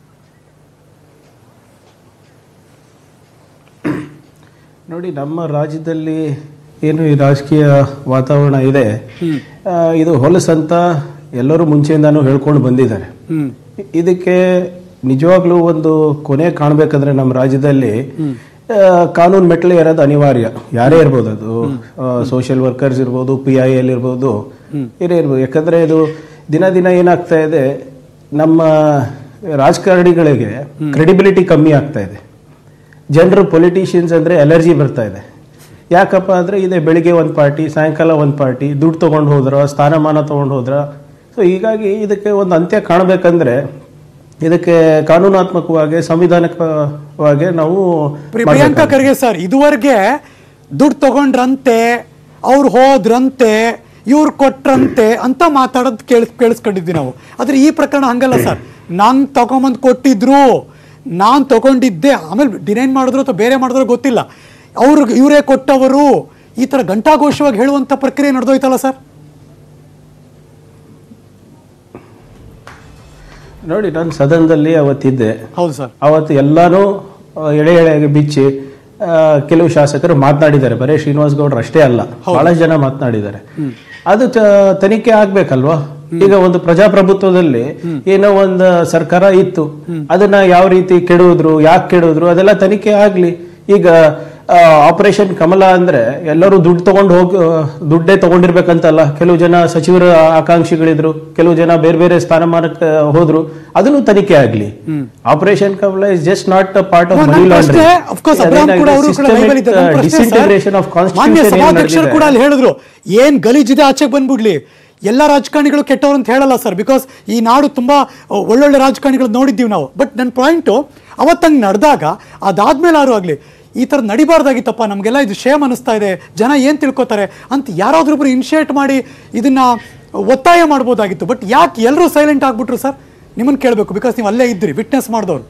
ನೋಡಿ ನಮ್ಮ ರಾಜ್ಯದಲ್ಲಿ ಏನು ಈ ರಾಜಕೀಯ ವಾತಾವರಣ ಇದೆ ಆ, ಇದು ಹೊಲಸಂತ ಎಲ್ಲರೂ ಮುಂಚೆಯಿಂದಾನು ಹೇಳ್ಕೊಂಡು ಬಂದಿದ್ದಾರೆ ಇ- ಇದಕ್ಕೆ ನಿಜವಾಗ್ಲೂ ಒಂದು ಕೊನೆ ಕಾಣ್ಬೇಕಂದ್ರೆ ನಮ್ಮ ರಾಜ್ಯದಲ್ಲಿ ಆ, ಕಾನೂನು ಮೆಟ್ಲು ಇರೋದು ಅನಿವಾರ್ಯ ಯಾರೇ ಇರ್ಬೋದು ಅದು ಸೋಷಿಯಲ್ ವರ್ಕರ್ಸ್ ಇರ್ಬೋದು ಪಿ ಐ ಎಲ್ ಇರ್ಬೋದು ಏನೇ ಇರ್ಬೋದು ಯಾಕಂದ್ರೆ ಇದು ದಿನ ದಿನ ಏನಾಗ್ತಾ ಇದೆ ನಮ್ಮ ರಾಜಕಾರಣಿಗಳಿಗೆ ಕ್ರೆಡಿಬಿಲಿಟಿ ಕಮ್ಮಿ ಆಗ್ತಾ ಇದೆ ಜನರು ಪೊಲಿಟಿಷಿಯನ್ಸ್ ಅಂದರೆ ಅಲರ್ಜಿ ಬರ್ತಾ ಇದೆ ಯಾಕಪ್ಪ ಅಂದರೆ ಇದೆ ಬೆಳಿಗ್ಗೆ ಒಂದು ಪಾರ್ಟಿ ಸಾಯಂಕಾಲ ಒಂದು ಪಾರ್ಟಿ ದುಡ್ಡು ತೊಗೊಂಡು ಹೋದ್ರ ಸ್ಥಾನಮಾನ ತೊಗೊಂಡು ಹೋದ್ರ ಸೊ ಹೀಗಾಗಿ ಇದಕ್ಕೆ ಒಂದು ಅಂತ್ಯ ಕಾಣಬೇಕಂದ್ರೆ ಇದಕ್ಕೆ ಕಾನೂನಾತ್ಮಕವಾಗಿ ಸಂವಿಧಾನಿಕವಾಗಿ ನಾವು ಪ್ರಿ- ಪ್ರಿಯಾಂಕಾ ಖರ್ಗೆ ಸರ್ ಇದುವರೆಗೆ ದುಡ್ಡು ತಗೊಂಡ್ರಂತೆ ಅವ್ರು ಹೋದ್ರಂತೆ ಇವ್ರು ಕೊಟ್ರಂತೆ ಅಂತ ಮಾತಾಡೋದು ಕೇಳಿಸ್ ಕೇಳಿಸ್ಕೊಂಡಿದ್ವಿ ನಾವು ಆದ್ರೆ ಈ ಪ್ರಕರಣ ಹಂಗಲ್ಲ ಸರ್ ನಂಗೆ ತಗೊಂಬಂದು ಕೊಟ್ಟಿದ್ರು ನಾನು ತಗೊಂಡಿದ್ದೆ ಆಮೇಲೆ ಡಿನೈನ್ ಮಾಡಿದ್ರು ಅಥವಾ ಬೇರೆ ಮಾಡಿದ್ರು ಗೊತ್ತಿಲ್ಲ ಅವ್ರು ಇವರೇ ಕೊಟ್ಟವರು ಈ ಥರ ಘಂಟಾಘೋಷವಾಗಿ ಹೇಳುವಂಥ ಪ್ರಕ್ರಿಯೆ ನಡೆದೋಯ್ತಲ್ಲ ಸರ್ ನೋಡಿ ನಾನು ಸದನದಲ್ಲಿ ಅವತ್ತಿದ್ದೆ ಹೌದು ಸರ್ ಅವತ್ತು ಎಲ್ಲಾನು ಆ, ಎಳೆ ಎಳೆಗೆ ಬಿಚ್ಚಿ ಆ, ಕೆಲವು ಶಾಸಕರು ಮಾತನಾಡಿದ್ದಾರೆ ಬರೇ ಶ್ರೀನಿವಾಸ್ ಗೌಡ್ರು ಅಷ್ಟೇ ಅಲ್ಲ ಬಹಳಷ್ಟು ಜನ ಮಾತನಾಡಿದ್ದಾರೆ ಅದು ತ- ತನಿಖೆ ಆಗ್ಬೇಕಲ್ವಾ ಈಗ ಒಂದು ಪ್ರಜಾಪ್ರಭುತ್ವದಲ್ಲಿ ಏನೋ ಒಂದು ಸರ್ಕಾರ ಇತ್ತು ಅದನ್ನ ಯಾವ ರೀತಿ ಕೆಡುವುದ್ರು ಯಾಕೆ ಕೆಡುವುದ್ರು ಅದೆಲ್ಲ ತನಿಖೆ ಆಗ್ಲಿ ಈಗ ಆಪರೇಷನ್ ಕಮಲ ಅಂದ್ರೆ ಎಲ್ಲರೂ ದುಡ್ಡು ತಗೊಂಡು ಹೋಗಿ ದುಡ್ಡೇ ತಗೊಂಡಿರ್ಬೇಕಂತಲ್ಲ ಕೆಲವು ಜನ ಸಚಿವರ ಆಕಾಂಕ್ಷಿಗಳಿದ್ರು ಕೆಲವು ಜನ ಬೇರೆ ಬೇರೆ ಸ್ಥಾನಮಾನಕ್ಕೆ ಹೋದ್ರು ಅದನ್ನು ತನಿಖೆ ಆಗ್ಲಿ operation Kamala is just not a part of money ನನ್ನ ಪ್ರಶ್ನೆ, of course, ಅಬ್ರಾಹಂ ಕೂಡ ಅವರು ಕೂಡ live ಅಲ್ಲಿ ಇದ್ದಾರೆ. ನನ್ನ ಪ್ರಶ್ನೆ, ಡಿಸಿಂಟಿಗ್ರೇಷನ್ sir, ಆಫ್ ಮಾನ್ಯ ಕಾನ್ಸ್ಟಿಟ್ಯೂಷನ್ ಸಭಾಧ್ಯಕ್ಷರು ಕೂಡ ಅಲ್ಲಿ ಹೇಳಿದ್ರು ಏನ್ ಗಲೀಜಿದೆ ಆಚೆಗೆ ಬಂದ್ಬಿಡ್ಲಿ ಎಲ್ಲ ರಾಜಕಾರಣಿಗಳು ಕೆಟ್ಟವರು ಅಂತ ಹೇಳಲ್ಲ ಸರ್ ಬಿಕಾಸ್ ಈ ನಾಡು ತುಂಬಾ ಅಹ್, ಒಳ್ಳೊಳ್ಳೆ ರಾಜಕಾರಣಿಗಳು ನೋಡಿದ್ದೀವಿ ನಾವು ಬಟ್ ನನ್ನ ಪಾಯಿಂಟು ಅವತ್ತಂಗೆ ನಡೆದಾಗ ಅದಾದ್ಮೇಲೆ ಯಾರು ಆಗಲಿ ಈ ಥರ ನಡಿಬಾರ್ದಾಗಿತ್ತಪ್ಪ ನಮಗೆಲ್ಲ ಇದು ಶೇಮ್ ಅನಿಸ್ತಾ ಇದೆ ಜನ ಏನು ತಿಳ್ಕೊತಾರೆ ಅಂತ ಯಾರಾದ್ರೊಬ್ರು ಇನಿಷಿಯೇಟ್ ಮಾಡಿ ಇದನ್ನ ಒತ್ತಾಯ ಮಾಡ್ಬೋದಾಗಿತ್ತು ಬಟ್ ಯಾಕೆ ಎಲ್ಲರೂ ಸೈಲೆಂಟ್ ಆಗ್ಬಿಟ್ರು ಸರ್ ನಿಮ್ಮನ್ನು ಕೇಳಬೇಕು ಬಿಕಾಸ್ ನೀವು ಅಲ್ಲೇ ಇದ್ರಿ ವಿಟ್ನೆಸ್ ಮಾಡಿದವರು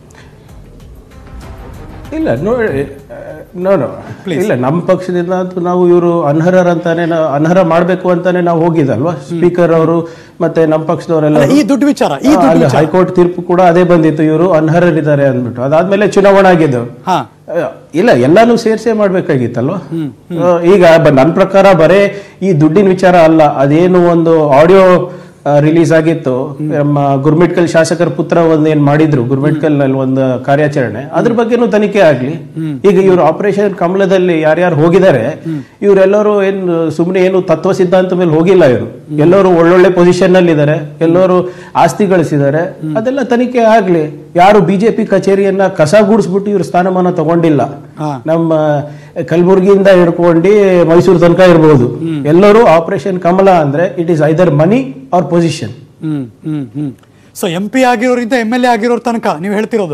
ಇಲ್ಲ ನೋಡಿ ನೋ ನೋ ಇಲ್ಲ ನಮ್ಮ ಪಕ್ಷದಿಂದ ಅಂತೂ ನಾವು ಇವರು ಅನರ್ಹರಂತಾನೆ ನಾವು ಅನರ್ಹ ಮಾಡಬೇಕು ಅಂತಾನೆ ನಾವು ಹೋಗಿದಲ್ವಾ ಸ್ಪೀಕರ್ ಅವರು ಮತ್ತೆ ನಮ್ಮ ಪಕ್ಷದವರೆಲ್ಲ ಈ ದುಡ್ಡು ವಿಚಾರ ಈ ದುಡ್ಡು ವಿಚಾರ ಹೈಕೋರ್ಟ್ ತೀರ್ಪು ಕೂಡ ಅದೇ ಬಂದಿತ್ತು ಇವರು ಅನರ್ಹರಿದ್ದಾರೆ ಅಂದ್ಬಿಟ್ಟು ಅದಾದ್ಮೇಲೆ ಚುನಾವಣೆ ಆಗಿದ್ದು ಹಾ ಅಹ್, ಇಲ್ಲ ಎಲ್ಲಾನು ಸೇರ್ಸೇ ಮಾಡ್ಬೇಕಾಗಿತ್ತಲ್ವಾ ಅಹ್, ಈಗ ಬ- ನನ್ನ ಪ್ರಕಾರ ಬರೇ ಈ ದುಡ್ಡಿನ ವಿಚಾರ ಅಲ್ಲ ಅದೇನು ಒಂದು ಆಡಿಯೋ ರಿಲೀಸ್ ಆಗಿತ್ತು ನಮ್ಮ ಗುರ್ಮಿಟ್ಕಲ್ ಶಾಸಕರ ಪುತ್ರ ಒಂದ್ ಏನ್ ಮಾಡಿದ್ರು ಗುರ್ಮಿಟ್ಕಲ್ ನಲ್ಲಿ ಒಂದು ಕಾರ್ಯಾಚರಣೆ ಅದ್ರ ಬಗ್ಗೆನೂ ತನಿಖೆ ಆಗ್ಲಿ ಈಗ ಇವರು ಆಪರೇಷನ್ ಕಮಲದಲ್ಲಿ ಯಾರ್ಯಾರು ಹೋಗಿದ್ದಾರೆ ಇವರೆಲ್ಲರೂ ಏನ್ ಸುಮ್ಮನೆ ಏನು ತತ್ವ ಸಿದ್ಧಾಂತ ಮೇಲೆ ಹೋಗಿಲ್ಲ ಇವರು ಎಲ್ಲರೂ ಒಳ್ಳೊಳ್ಳೆ ಪೊಸಿಷನ್ ನಲ್ಲಿ ಇದ್ದಾರೆ ಎಲ್ಲರೂ ಆಸ್ತಿ ಗಳಿಸಿದ್ದಾರೆ ಅದೆಲ್ಲ ತನಿಖೆ ಆಗ್ಲಿ ಯಾರು ಬಿಜೆಪಿ ಕಚೇರಿಯನ್ನ ಕಸ ಗೂಡಿಸ್ಬಿಟ್ಟು ಇವ್ರ ಸ್ಥಾನಮಾನ ತಗೊಂಡಿಲ್ಲ ನಮ್ಮ ಕಲಬುರಗಿಯಿಂದ ಹಿಡ್ಕೊಂಡು ಮೈಸೂರು ತನಕ ಇರ್ಬೋದು ಎಲ್ಲರೂ ಆಪರೇಷನ್ ಕಮಲ ಅಂದ್ರೆ it is either money or position hmm hmm hmm so M P ಆಗಿರೋರಿಂದ ಎಮ್ ಎಲ್ ಎ ಆಗಿರೋರ್ ತನಕ ನೀವು ಹೇಳ್ತಿರೋದು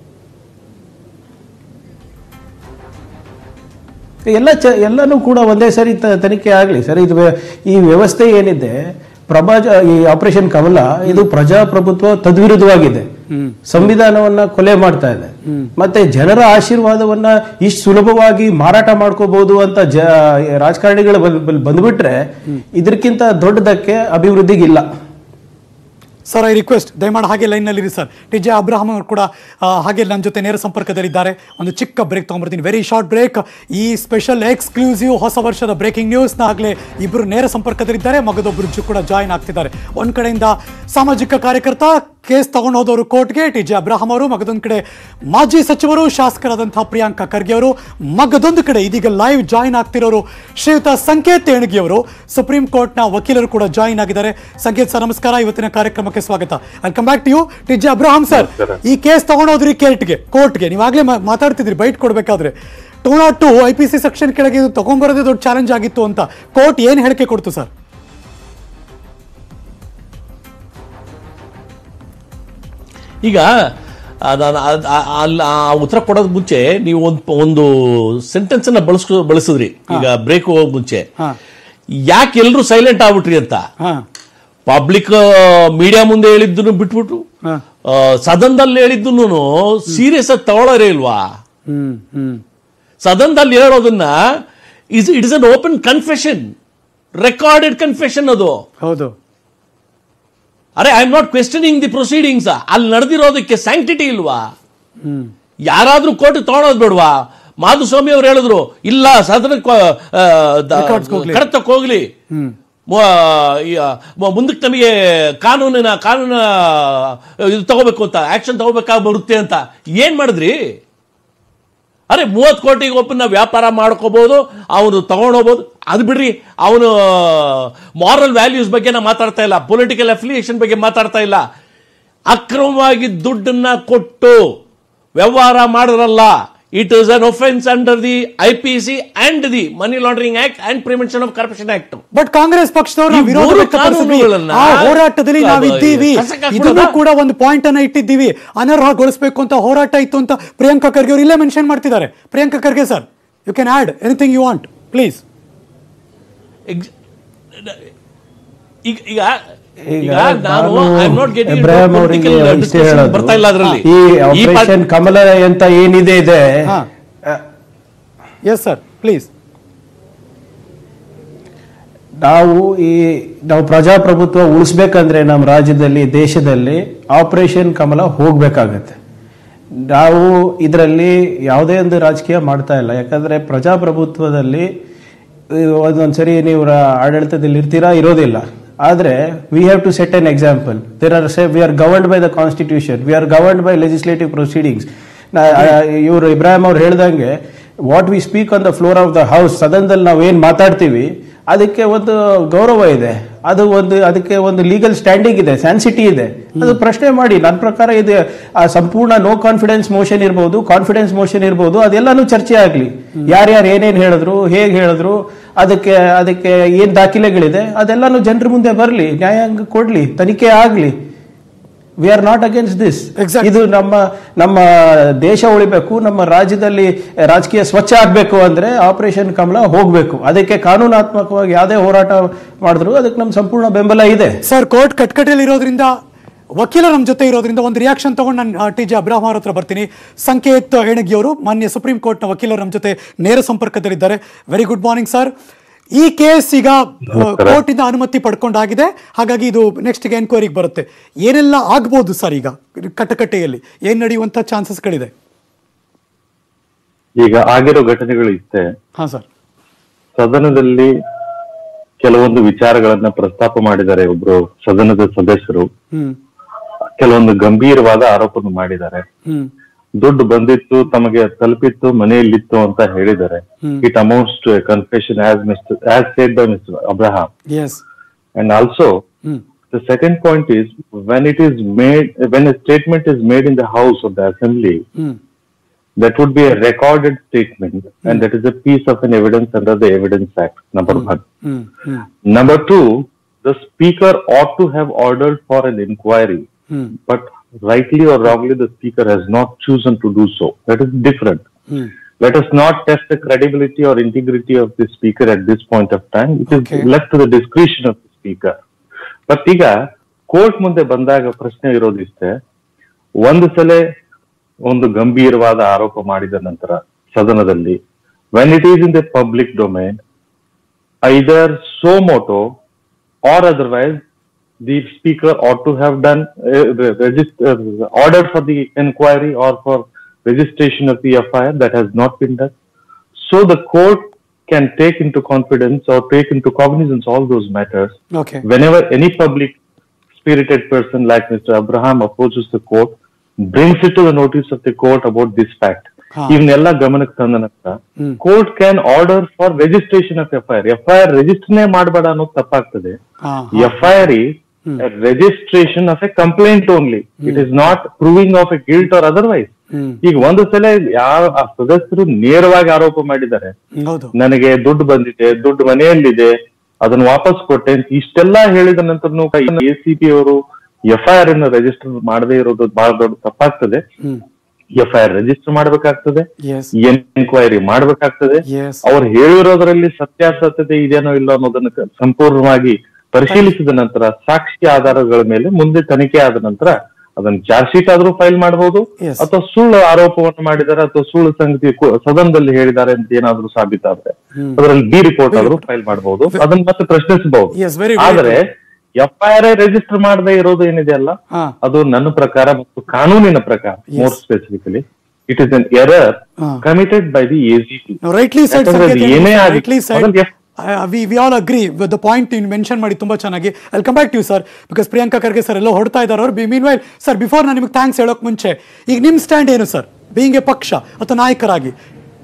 ಎಲ್ಲ ಚ ಎಲ್ಲನೂ ಕೂಡ ಒಂದೇ ಸರಿ ತ- ತನಿಖೆ ಆಗಲಿ ಸರ್ ಇದು ವ್ಯ- ಈ ವ್ಯವಸ್ಥೆ ಏನಿದೆ ಪ್ರಭಾಜ ಈ ಆಪರೇಷನ್ ಕಮಲ ಇದು ಪ್ರಜಾಪ್ರಭುತ್ವ ತದ್ವಿರುದ್ಧವಾಗಿದೆ ಸಂವಿಧಾನವನ್ನ ಕೊಲೆ ಮಾಡ್ತಾ ಇದೆ ಮತ್ತೆ ಜನರ ಆಶೀರ್ವಾದವನ್ನ ಇಷ್ಟು ಸುಲಭವಾಗಿ ಮಾರಾಟ ಮಾಡ್ಕೋಬಹುದು ಅಂತ ಜ ರಾಜಕಾರಣಿಗಳು ಬಂದ್- ಬಂದ್- ಬಂದ್ಬಿಟ್ರೆ ಇದಕ್ಕಿಂತ ದೊಡ್ಡದಕ್ಕೆ ಅಭಿವೃದ್ಧಿಗಿಲ್ಲ ಸರ್ ಐ ರಿಕ್ವೆಸ್ಟ್ ದಯಮಾಡಿ ಹಾಗೆ ಲೈನ್ನಲ್ಲಿರಿ ಸರ್ ಟಿ ಜೆ ಅಬ್ರಹಾಂ ಅವರು ಕೂಡ ಆ, ಹಾಗೆ ನನ್ನ ಜೊತೆ ನೇರ ಸಂಪರ್ಕದಲ್ಲಿದ್ದಾರೆ ಒಂದು ಚಿಕ್ಕ ಬ್ರೇಕ್ ತೊಗೊಂಬರ್ತೀನಿ ವೆರಿ ಶಾರ್ಟ್ ಬ್ರೇಕ್ ಈ ಸ್ಪೆಷಲ್ ಎಕ್ಸ್ಕ್ಲೂಸಿವ್ ಹೊಸ ವರ್ಷದ ಬ್ರೇಕಿಂಗ್ ನ್ಯೂಸ್ನ ಆಗಲೇ ಇಬ್ಬರು ನೇರ ಸಂಪರ್ಕದಲ್ಲಿದ್ದಾರೆ ಮಗದೊಬ್ಬರು ಕೂಡ ಜಾಯಿನ್ ಆಗ್ತಿದ್ದಾರೆ ಒಂದು ಕಡೆಯಿಂದ ಸಾಮಾಜಿಕ ಕಾರ್ಯಕರ್ತ ಕೇಸ್ ತಗೊಂಡು ಹೋದವರು ಕೋರ್ಟ್ಗೆ ಟಿ ಜೆ ಅಬ್ರಹಾಂ ಅವರು ಮಗದೊಂದು ಕಡೆ ಮಾಜಿ ಸಚಿವರು ಶಾಸಕರಾದಂತಹ ಪ್ರಿಯಾಂಕಾ ಖರ್ಗೆ ಅವರು ಮಗದೊಂದು ಕಡೆ ಇದೀಗ ಲೈವ್ ಜಾಯಿನ್ ಆಗ್ತಿರೋರು ಶ್ರೀಯುತ ಸಂಕೇತ್ ಏಣಗಿ ಅವರು ಸುಪ್ರೀಂ ಕೋರ್ಟ್ನ ವಕೀಲರು ಕೂಡ ಜಾಯಿನ್ ಆಗಿದ್ದಾರೆ ಸಂಕೇತ್ ಸರ್ ನಮಸ್ಕಾರ ಇವತ್ತಿನ ಕಾರ್ಯಕ್ರಮಕ್ಕೆ ಸ್ವಾಗತ I come back to you T J Abraham sir ಈ ಕೇಸ್ ತಗೊಂಡೋದ್ರಿ ಕೇರ್ಟ್ಗೆ ಕೋರ್ಟ್ಗೆ ನೀವಾಗಲೇ ಮಾತಾಡ್ತಿದ್ರಿ ಬೈಟ್ ಕೊಡಬೇಕಾದ್ರೆ to not to I P C section ಕೆಳಗೆ ಇದು ತಗೊಂಡ್ಬರೋದೇ ದೊಡ್ಡ ಚಾಲೆಂಜ್ ಆಗಿತ್ತು ಅಂತ ಕೋರ್ಟ್ ಏನು ಹೇಳಿಕೆ ಕೊಡ್ತು ಸರ್ ಈಗ ಆ, ನಾನು ಅದ್- ಆ- ಅಲ್ಲಿ ಆ ಉತ್ತರ ಕೊಡೋದ್ ಮುಂಚೆ ನೀವು ಒಂದು ಒಂದು ಸೆಂಟೆನ್ಸ್ ಅನ್ನ ಬಳಸ್ಕೊ ಬಳಸಿದ್ರಿ ಈಗ ಬ್ರೇಕ್ ಹೋಗೋ ಮುಂಚೆ ಹಾ. ಯಾಕೆ ಎಲ್ಲರೂ ಸೈಲೆಂಟ್ ಆಗ್ಬಿಟ್ರಿ ಅಂತ ಹಾ ಪಬ್ಲಿಕ್ ಮೀಡಿಯಾ ಮುಂದೆ ಹೇಳಿದ್ದು ಬಿಟ್ಬಿಟ್ಟು ಹಾ. ಆ, ಸದನದಲ್ಲಿ ಹೇಳಿದ್ದು ಸೀರಿಯಸ್ ಆಗಿ ತಗೊಳ್ಳೋರೇ ಇಲ್ವಾ ಹ್ಮ್ ಹ್ಮ್ ಸದನದಲ್ಲಿ ಹೇಳೋದನ್ನ is it is an open confession recorded confession ಅದು ಹೌದು ಅರೆ I am not questioning the proceedings ಅಲ್ಲಿ ನಡೆದಿರೋದಕ್ಕೆ ಸ್ಯಾಂಕ್ಟಿಟಿ ಇಲ್ವಾ ಯಾರಾದ್ರೂ ಕೋರ್ಟ್ ತಗೊಳೋದು ಬೇಡವಾ ಮಾಧುಸ್ವಾಮಿ ಅವ್ರು ಹೇಳಿದ್ರು ಇಲ್ಲ ಸದನಕ್ಕೆ Records ಗೆ ಹೋಗ್ಲಿ. ಕಡತಕ್ಕೆ ಹೋಗ್ಲಿ ಮ- ಈ, ಆ, ಮ- ಮುಂದಕ್ಕೆ ನಮಗೆ ಕಾನೂನಿನ ಕಾನೂನ ಇದು ತಗೋಬೇಕು ಅಂತ ಆಕ್ಷನ್ ತಗೋಬೇಕಾಗಿ ಬರುತ್ತೆ ಅಂತ ಏನ್ ಮಾಡಿದ್ರಿ ಅರೆ ಮೂವತ್ತು ಕೋಟಿಗೆ ಒಪ್ಪನ್ನ ವ್ಯಾಪಾರ ಮಾಡ್ಕೋಬಹುದು ಅವನು ತಗೊಂಡೋಗ್ಬೋದು ಅದು ಬಿಡ್ರಿ ಅವನು ಮಾರಲ್ ವ್ಯಾಲ್ಯೂಸ್ ಬಗ್ಗೆ ನಾ ಮಾತಾಡ್ತಾ ಇಲ್ಲ ಪೊಲಿಟಿಕಲ್ ಅಫಿಲಿಯೇಷನ್ ಬಗ್ಗೆ ಮಾತಾಡ್ತಾ ಇಲ್ಲ ಅಕ್ರಮವಾಗಿ ದುಡ್ಡನ್ನ ಕೊಟ್ಟು ವ್ಯವಹಾರ ಮಾಡಿದ್ರಲ್ಲ it is an offence under the I P C and the money laundering act and prevention of corruption act but Congress ಪಕ್ಷದವರು ನಾವು ಈ ವಿರೋಧ ಮೂರು ವ್ಯಕ್ತಪಡಿಸಿದ್ವಿ ಕಾನೂನುಗಳನ್ನ ಆ ಹೋರಾಟದಲ್ಲಿ ನಾವು ಇದ್ದೀವಿ ಕಸಕ್ಕೆ ಇದನ್ನು ಹಾಕ್ಬಿಡೋದಾ? ಕೂಡ ಒಂದು ಪಾಯಿಂಟ್ ಅನ್ನ ಇಟ್ಟಿದ್ದೀವಿ ಅನರ್ಹಗೊಳಿಸಬೇಕು ಅಂತ ಹೋರಾಟ ಇತ್ತು ಅಂತ ಪ್ರಿಯಾಂಕಾ ಖರ್ಗೆ ಅವರು ಇಲ್ಲೇ ಮೆನ್ಷನ್ ಮಾಡ್ತಿದ್ದಾರೆ Priyanka Kharge sir you can add anything you want please Ex- ಈಗ ಈಗ ಈಗ ಈಗ ನಾನು ನಾನು I am not getting Ibrahim ಅವರಿಗೆ ಇಷ್ಟೇ ಹೇಳೋದು. ಬರ್ತಾ ಇಲ್ಲ ಅದರಲ್ಲಿ ಈ ಆಪರೇಷನ್ ಕಮಲ ಅಂತ ಏನಿದೆ ಇದೆ ಹಾ. ಆ, ಎಸ್ ಸರ್ ಪ್ಲೀಸ್ ನಾವು ಈ ನಾವು ಪ್ರಜಾಪ್ರಭುತ್ವ ಉಳಿಸ್ಬೇಕಂದ್ರೆ ನಮ್ಮ ರಾಜ್ಯದಲ್ಲಿ ದೇಶದಲ್ಲಿ ಆಪರೇಷನ್ ಕಮಲ ಹೋಗ್ಬೇಕಾಗತ್ತೆ ನಾವು ಇದರಲ್ಲಿ ಯಾವುದೇ ಒಂದು ರಾಜಕೀಯ ಮಾಡ್ತಾ ಇಲ್ಲ ಯಾಕಂದ್ರೆ ಪ್ರಜಾಪ್ರಭುತ್ವದಲ್ಲಿ ಈ ಒಂದೊಂದ್ಸರಿ ನೀವು ರ- ಆಡಳಿತದಲ್ಲಿ ಇರ್ತೀರಾ ಇರೋದಿಲ್ಲ ಆದ್ರೆ we have to set an example there are say we are governed by the constitution we are governed by legislative proceedings ಇವರು ಇಬ್ರಾಹಿಂ ಅವ್ರು ಹೇಳ್ದಂಗೆ what we speak on the floor of the house ಸದನದಲ್ಲಿ ನಾವು ಏನ್ ಮಾತಾಡ್ತೀವಿ ಅದಕ್ಕೆ ಒಂದು ಗೌರವ ಇದೆ ಅದು ಒಂದು ಅದಕ್ಕೆ ಒಂದು ಲೀಗಲ್ ಸ್ಟ್ಯಾಂಡಿಂಗ್ ಇದೆ ಸ್ಯಾನ್ಸಿಟಿ ಇದೆ ಅದು ಪ್ರಶ್ನೆ ಮಾಡಿ ನನ್ನ ಪ್ರಕಾರ ಇದು ಆ ಸಂಪೂರ್ಣ ನೋ ಕಾನ್ಫಿಡೆನ್ಸ್ ಮೋಷನ್ ಇರ್ಬೋದು ಕಾನ್ಫಿಡೆನ್ಸ್ ಮೋಷನ್ ಇರ್ಬೋದು ಅದೆಲ್ಲಾನು ಚರ್ಚೆ ಆಗ್ಲಿ ಯಾರ್ಯಾರು ಏನೇನ್ ಹೇಳಿದ್ರು ಹೇಗೆ ಹೇಳಿದ್ರು ಅದಕ್ಕೆ ಅದಕ್ಕೆ ಏನ್ ದಾಖಲೆಗಳಿದೆ ಅದೆಲ್ಲಾನು ಜನರ ಮುಂದೆ ಬರಲಿ ನ್ಯಾಯಾಂಗ ಕೊಡ್ಲಿ ತನಿಖೆ ಆಗ್ಲಿ we are not against this Exactly. ಇದು ನಮ್ಮ ನಮ್ಮ ದೇಶ ಉಳಿಬೇಕು ನಮ್ಮ ರಾಜ್ಯದಲ್ಲಿ ರಾಜಕೀಯ ಸ್ವಚ್ಛ ಆಗ್ಬೇಕು ಅಂದ್ರೆ ಆಪರೇಷನ್ ಕಮಲ ಹೋಗ್ಬೇಕು ಅದಕ್ಕೆ ಕಾನೂನಾತ್ಮಕವಾಗಿ ಯಾವುದೇ ಹೋರಾಟ ಮಾಡಿದ್ರು ಅದಕ್ಕೆ ನಮ್ಮ ಸಂಪೂರ್ಣ ಬೆಂಬಲ ಇದೆ ಸರ್ ಕೋರ್ಟ್ ಕಟ್ಕಟೆಯಲ್ಲಿ ಇರೋದ್ರಿಂದ ವಕೀಲ ನಮ್ಮ ಜೊತೆ ಇರೋದ್ರಿಂದ ಒಂದು ರಿಯಾಕ್ಷನ್ ತಗೊಂಡು ನಾನು ಟಿ ಜೆ ಅಬ್ರಾಹಂ ಅವ್ರ ಹತ್ರ ಬರ್ತೀನಿ ಸಂಕೇತ್ ಹೆಣಗಿ ಅವರು ಮಾನ್ಯ ಸುಪ್ರೀಂ ಕೋರ್ಟ್ನ ವಕೀಲರು ನಮ್ಮ ಜೊತೆ ನೇರ ಸಂಪರ್ಕದಲ್ಲಿದ್ದಾರೆ ವೆರಿ ಗುಡ್ ಮಾರ್ನಿಂಗ್ ಸರ್ ಈ ಕೇಸ್ ಈಗ ಕೋರ್ಟ್ ಇಂದ ಅನುಮತಿ ಪಡ್ಕೊಂಡಾಗಿದೆ ಹಾಗಾಗಿ ಇದು ನೆಕ್ಸ್ಟ್ ಎನ್ಕ್ವೈರಿಗೆ ಬರುತ್ತೆ ಏನೆಲ್ಲ ಆಗ್ಬೋದು ಸರ್ ಈಗ ಕಟಕಟೆಯಲ್ಲಿ ಏನ್ ನಡೆಯುವಂತ ಚಾನ್ಸಸ್ಗಳಿದೆ ಈಗ ಆಗಿರೋ ಘಟನೆಗಳು ಇಷ್ಟೇ ಹಾ ಸರ್ ಸದನದಲ್ಲಿ ಕೆಲವೊಂದು ವಿಚಾರಗಳನ್ನ ಪ್ರಸ್ತಾಪ ಮಾಡಿದ್ದಾರೆ ಒಬ್ರು ಸದನದ ಸದಸ್ಯರು ಹ್ಮ್ ಕೆಲವೊಂದು ಗಂಭೀರವಾದ ಆರೋಪವನ್ನು ಮಾಡಿದ್ದಾರೆ ಹ್ಮ್ ದುಡ್ಡು ಬಂದಿತ್ತು ತಮಗೆ ತಲುಪಿತ್ತು ಮನೆಯಲ್ಲಿತ್ತು ಅಂತ ಹೇಳಿದ್ದಾರೆ it amounts to a confession as mister as said by mister Abraham yes and also hmm the second point is when it is made when a statement is made in the house of the assembly hmm that would be a recorded statement and that is a piece of an evidence under the evidence act number one hmm hmm number two the speaker ought to have ordered for an inquiry hmm but rightly or wrongly the speaker has not chosen to do so that is different hmm let us not test the credibility or integrity of the speaker at this point of time it is Okay. left to the discretion of the speaker but ಈಗ court ಮುಂದೆ ಬಂದಾಗ ಪ್ರಶ್ನೆ ಇರೋದಿಷ್ಟೇ ಒಂದು ಸಲ ಒಂದು ಗಂಭೀರವಾದ ಆರೋಪ ಮಾಡಿದ ನಂತರ ಸದನದಲ್ಲಿ when it is in the public domain either suo motu or otherwise the speaker ought to have done uh, the regist- uh, order for the inquiry or for registration of the FIR. That has not been done. So the court can take into confidence or take into cognizance all those matters okay whenever any public spirited person like Mr. Abraham approaches the court, brings it to the notice of the court about this fact. ಹಾ. ಇವನ್ನೆಲ್ಲ ಗಮನಕ್ಕೆ ತಂದ ನಂತರ court can order for registration of F I R F I R ರಿಜಿಸ್ಟರ್ನೇ ಮಾಡಬೇಡ ಅನ್ನೋದು ತಪ್ಪಾಗ್ತದೆ ಹಾ F I R registration of a complaint only it is not proving of a guilt or otherwise hmm ಈಗ ಒಂದು ಸಲ ಯಾವ ಆ ಸದಸ್ಯರು ನೇರವಾಗಿ ಆರೋಪ ಮಾಡಿದ್ದಾರೆ ಹೌದು ನನಗೆ ದುಡ್ಡು ಬಂದಿದೆ ದುಡ್ಡು ಮನೆಯಲ್ಲಿದೆ ಅದನ್ನ ವಾಪಸ್ ಕೊಟ್ಟೆ ಅಂತ ಇಷ್ಟೆಲ್ಲ ಹೇಳಿದ ನಂತರ ಎ ಸಿ ಪಿ ಅವರು ಎಫ್ ಐ ಆರ್ ಅನ್ನು ರಿಜಿಸ್ಟರ್ ಮಾಡದೇ ಇರೋದು ಬಹಳ ದೊಡ್ಡ ತಪ್ಪಾಗ್ತದೆ hmm F I R register ಮಾಡ್ಬೇಕಾಗ್ತದೆ ಎಸ್ ಎನ್ಕ್ವೈರಿ ಮಾಡ್ಬೇಕಾಗ್ತದೆ ಎಸ್ ಅವ್ರು ಹೇಳಿರೋದ್ರಲ್ಲಿ ಸತ್ಯಾಸತ್ಯತೆ ಇದೆಯೋ ಇಲ್ಲೋ ಅನ್ನೋದನ್ನ ಕ- ಸಂಪೂರ್ಣವಾಗಿ ಪರಿಶೀಲಿಸಿದ ನಂತರ ಸಾಕ್ಷಿ ಆಧಾರಗಳ ಮೇಲೆ ಮುಂದೆ ತನಿಖೆ ಆದ ನಂತರ ಅದನ್ನ ಚಾರ್ಜ್ ಶೀಟ್ ಆದ್ರೂ ಫೈಲ್ ಮಾಡಬಹುದು Yes. ಅಥವಾ ಸುಳ್ಳು ಆರೋಪವನ್ನು ಮಾಡಿದ್ದಾರೆ ಅಥವಾ ಸುಳ್ಳು ಸಂಗತಿ ಕು- ಸದನದಲ್ಲಿ ಹೇಳಿದ್ದಾರೆ ಅಂತ ಏನಾದ್ರೂ ಸಾಬೀತಾದ್ರೆ ಅದರಲ್ಲಿ ಬಿ ರಿಪೋರ್ಟ್ ಆದ್ರೂ ಫೈಲ್ ಮಾಡಬಹುದು ಅದನ್ನ ಮತ್ತೆ ಪ್ರಶ್ನಿಸಬಹುದು Yes, very, very ಆದ್ರೆ ಎಫ್ ಐ ಆರ್ ರಿಜಿಸ್ಟರ್ ಮಾಡದೇ ಇರೋದು ಏನಿದೆ ಅಲ್ಲ ಹಾ ಅದು ನನ್ನ ಪ್ರಕಾರ ಮತ್ತು ಕಾನೂನಿನ ಪ್ರಕಾರ more specifically it is an error ಹಾ. Committed by the AGP No, rightly said, ಯಾಕಂದ್ರೆ ಅದು Sanket, ಏನೇ ಆಗ್ಲಿ, rightly said. ಅದ್ರಲ್ಲಿ ಎಷ್ಟ್- I- we we all agree with the point you mention ಮಾಡಿ ತುಂಬಾ ಚೆನ್ನಾಗಿ ಅಲ್ಲಿ come back to sir because Priyanka Kharge sir ಎಲ್ಲ ಹೊಡ್ತಾ ಇದ್ದಾರೆ ಅವ್ರು ಮೀನ್ ವೈಲ್ ಸರ್ ಬಿಫೋರ್ ನಾನು ನಿಮಗೆ ಥ್ಯಾಂಕ್ಸ್ ಹೇಳೋಕ್ ಮುಂಚೆ ಈಗ ನಿಮ್ ಸ್ಟ್ಯಾಂಡ್ ಏನು ಸರ್ ಬೀಯಿಂಗ್ ಎ ಪಕ್ಷ ಅಥವಾ ನಾಯಕರಾಗಿ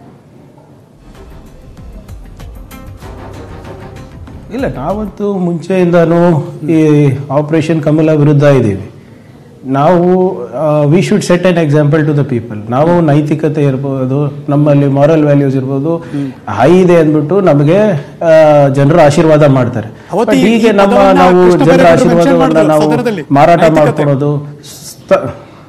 ಇಲ್ಲ ನಾವಂತೂ ಮುಂಚೆಯಿಂದಾನು ಈ ಆಪರೇಷನ್ ಕಮಲ ವಿರುದ್ಧ ಇದ್ದೀವಿ ನಾವು we should set an example to the people ನಾವು ನೈತಿಕತೆ ಇರ್ಬೋದು ನಮ್ಮಲ್ಲಿ ಮಾರಲ್ ವ್ಯಾಲ್ಯೂಸ್ ಇರ್ಬೋದು ಹೈ ಇದೆ ಅಂದ್ಬಿಟ್ಟು ನಮಗೆ ಜನರು ಆಶೀರ್ವಾದ ಮಾಡ್ತಾರೆ ಅವತ್ತು But ಈ- ಹೀಗೆ ಈ ನಮ್ಮ ಪದವನ್ನ ನಾವು ಕೃಷ್ಣ ಜನರ ಬೈರೇಗೌಡರು mention ಆಶೀರ್ವಾದವನ್ನ ಮಾಡಿದ್ರು ನಾವು ಸದನದಲ್ಲಿ. ಮಾರಾಟ ನೈತಿಕತೆ. ಮಾಡ್ಕೊಳೋದು ಸ್ಥ-